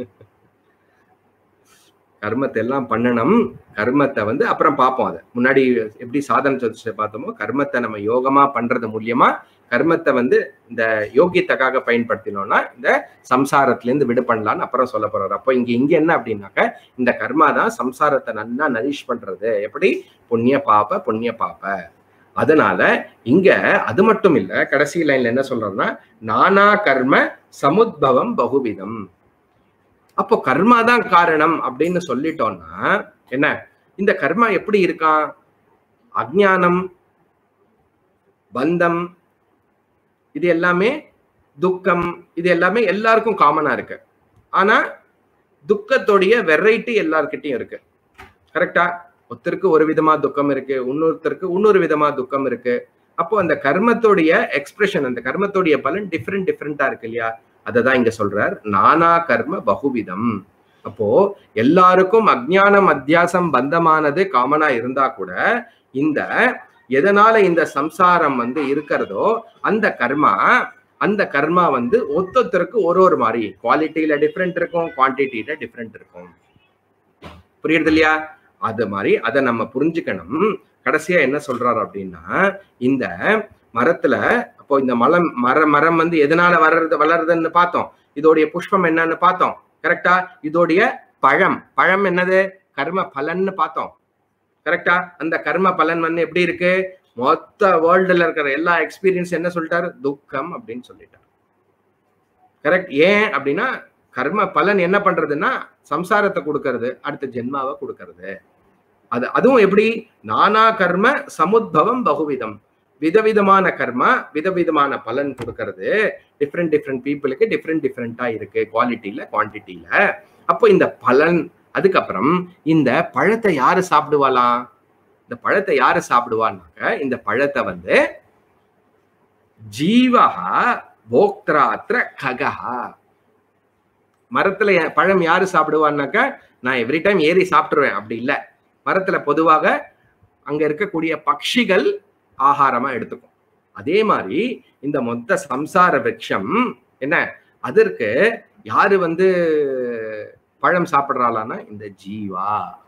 கர்மத்தை எல்லாம் பண்ணணும் கர்மத்தை வந்து அப்புறம் பார்ப்போம் அதை முன்னாடி எப்படி சாதன சதுஷ்டை பார்த்தோமோ கர்மத்தை நம்ம யோகமா பண்றது மூலியமா கர்மத்தை வந்து இந்த யோகியத்துக்காக பயன்படுத்தினோம்னா இந்த சம்சாரத்துல இருந்து விடு பண்ணலாம்னு அப்புறம் சொல்ல போறாரு அப்போ இங்க இங்க என்ன அப்படின்னாக்க இந்த கர்மா தான் சம்சாரத்தை நல்லா நரிஷ் பண்றது எப்படி புண்ணிய பாப புண்ணிய பாப அதனால இங்க அது மட்டும் இல்ல கடைசி லைன்ல என்ன சொல்றோம்னா நானா கர்ம சமுத்பவம் பகுவிதம் அப்போ கர்மா தான் காரணம் அப்படின்னு சொல்லிட்டோம்னா என்ன இந்த கர்மா எப்படி இருக்கான் அஜ்ஞானம் பந்தம் இது எல்லாமே துக்கம் இது எல்லாமே எல்லாருக்கும் காமனா இருக்கு ஆனா துக்கத்தோடைய வெரைட்டி எல்லார்கிட்டயும் இருக்கு கரெக்டா ஒருத்தருக்கு ஒரு விதமா துக்கம் இருக்கு இன்னொருத்தருக்கு இன்னொரு விதமா துக்கம் இருக்கு அப்போ அந்த கர்மத்தோடைய எக்ஸ்பிரஷன் அந்த கர்மத்தோடைய பலன் டிஃப்ரெண்ட் டிஃப்ரெண்டா இருக்கு இல்லையா அதை தான் இங்க சொல்றார் நானா கர்ம பகுவிதம் அப்போ எல்லாருக்கும் அஜ்ஞானம் அத்தியாசம் பந்தமானது காமனா இருந்தா கூட இந்த எதனால இந்த சம்சாரம் வந்து இருக்கிறதோ அந்த கர்மா அந்த கர்மா வந்து ஒத்தொத்தருக்கு ஒரு ஒரு மாதிரி குவாலிட்டியில டிஃப்ரெண்ட் இருக்கும் குவான்டிட்டியில டிஃப்ரெண்ட் இருக்கும் புரியுது இல்லையா அது மாதிரி அதை நம்ம புரிஞ்சுக்கணும் கடைசியா என்ன சொல்றாரு அப்படின்னா இந்த மரத்துல அப்போ இந்த மலம் மர மரம் வந்து எதனால வளருது வளருதுன்னு பார்த்தோம் இதோடைய புஷ்பம் என்னன்னு பார்த்தோம் கரெக்டா இதோடைய பழம் பழம் என்னது கர்ம பலன்னு பார்த்தோம் கரெக்டா அந்த கர்ம பலன் வந்து எப்படி இருக்கு மொத்த வேர்ல்டுல இருக்கிற எல்லா எக்ஸ்பீரியன்ஸ் என்ன சொல்லிட்டாரு துக்கம் அப்படின்னு சொல்லிட்டாரு கரெக்ட் ஏன் அப்படின்னா கர்ம பலன் என்ன பண்றதுன்னா சம்சாரத்தை கொடுக்கறது அடுத்த ஜென்மாவை கொடுக்கறது அது அதுவும் எப்படி நானா கர்ம சமுத்பவம் பகுவிதம் விதவிதமான கர்மா விதவிதமான பலன் கொடுக்கறது டிஃப்ரெண்ட் டிஃப்ரெண்ட் பீப்புளுக்கு டிஃப்ரெண்ட் டிஃப்ரெண்டா இருக்கு குவாலிட்டியில குவான்டிட்டியில அப்போ இந்த பலன் அதுக்கப்புறம் இந்த பழத்தை யாரு சாப்பிடுவாளாம் இந்த பழத்தை யாரு சாப்பிடுவான்னாக்க இந்த பழத்தை வந்து ஜீவகா போக்திராத்திர ககா மரத்துல யா- பழம் யாரு சாப்பிடுவான்னாக்க நான் எவ்ரி டைம் ஏறி சாப்பிட்டுருவேன் அப்படி இல்லை மரத்துல பொதுவாக அங்க இருக்கக்கூடிய பட்சிகள் ஆகாரமா எடுத்துக்கும் அதே மாதிரி இந்த மொத்த சம்சார விருட்சம் என்ன அதற்கு யாரு வந்து பழம் சாப்பிடுறாளான்னா இந்த ஜீவா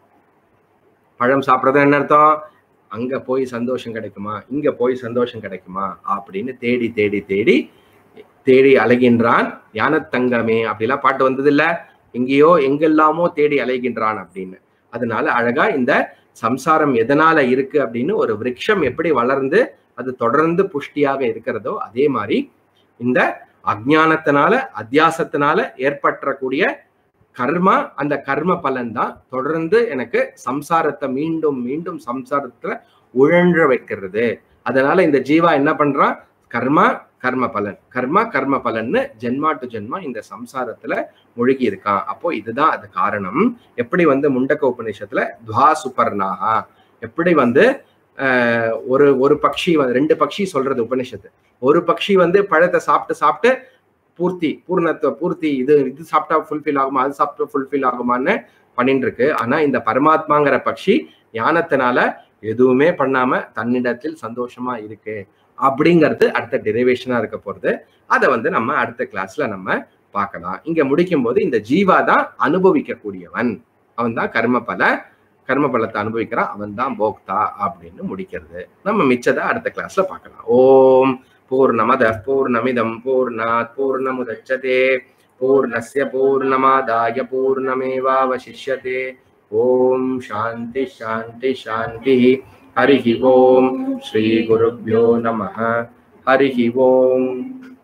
பழம் சாப்பிடுறது என்ன அர்த்தம் அங்க போய் சந்தோஷம் கிடைக்குமா இங்க போய் சந்தோஷம் கிடைக்குமா அப்படின்னு தேடி தேடி தேடி தேடி அலைகின்றான் யானத்தங்கமே அப்படிலாம் பாட்டு வந்தது இல்ல எங்கேயோ எங்கெல்லாமோ தேடி அலைகின்றான் அப்படின்னு அதனால அழகா இந்த சம்சாரம் எதனால இருக்கு அப்படின்னு ஒரு விருட்சம் எப்படி வளர்ந்து அது தொடர்ந்து புஷ்டியாக இருக்கிறதோ அதே மாதிரி இந்த அஜ்ஞானத்தினால அத்தியாசத்தினால ஏற்பற்றக்கூடிய கர்மா அந்த கர்ம பலன் தான் தொடர்ந்து எனக்கு சம்சாரத்தை மீண்டும் மீண்டும் சம்சாரத்துல உழன்ற வைக்கிறது அதனால இந்த ஜீவா என்ன பண்றான் கர்மா கர்ம பலன் கர்மா கர்ம பலன்னு ஜென்மா டு ஜென்மா இந்த சம்சாரத்துல முழுகி இருக்கான் அப்போ இதுதான் அது காரணம் எப்படி வந்து முண்டக்க உபநிஷத்துல துவா சுபர்ணாகா எப்படி வந்து ஆஹ், ஒரு ஒரு பக்ஷி வந்து- ரெண்டு பக்ஷி சொல்றது உபனிஷத்து ஒரு பக்ஷி வந்து பழத்தை சாப்பிட்டு சாப்பிட்டு பூர்த்தி பூர்ணத்துவ பூர்த்தி இது இது சாப்பிட்டா ஃபுல்ஃபில் ஆகுமா அது சாப்பிட்டா ஃபுல்ஃபில் ஆகுமான்னு பண்ணிட்டு இருக்கு ஆனா இந்த பரமாத்மாங்கிற பக்ஷி ஞானத்தினால எதுவுமே பண்ணாம தன்னிடத்தில் சந்தோஷமா இருக்கு அப்படிங்கிறது அடுத்த டெரிவேஷனா இருக்க போறது அதை வந்து நம்ம அடுத்த கிளாஸ்ல நம்ம பார்க்கலாம் இங்க முடிக்கும் போது இந்த ஜீவா தான் அனுபவிக்க கூடியவன் அவன் தான் கர்ம பல கர்ம பலத்தை அனுபவிக்கிறான் அவன் தான் போக்தா அப்படின்னு முடிக்கிறது நம்ம மிச்சதை அடுத்த கிளாஸ்ல பார்க்கலாம் ஓம் பூர்ணமத பூர்ணமிதம் பூர்ணாத் பூர்ணமுதச்சதே பூர்ணஸ்ய பூர்ணமாதாய பூர்ணமேவாவசிஷ்யதே ஓம் சாந்தி சாந்தி சாந்தி ஹரிஹி ஓம் ஸ்ரீ குருப்யோ நம ஹரிஹி ஓம்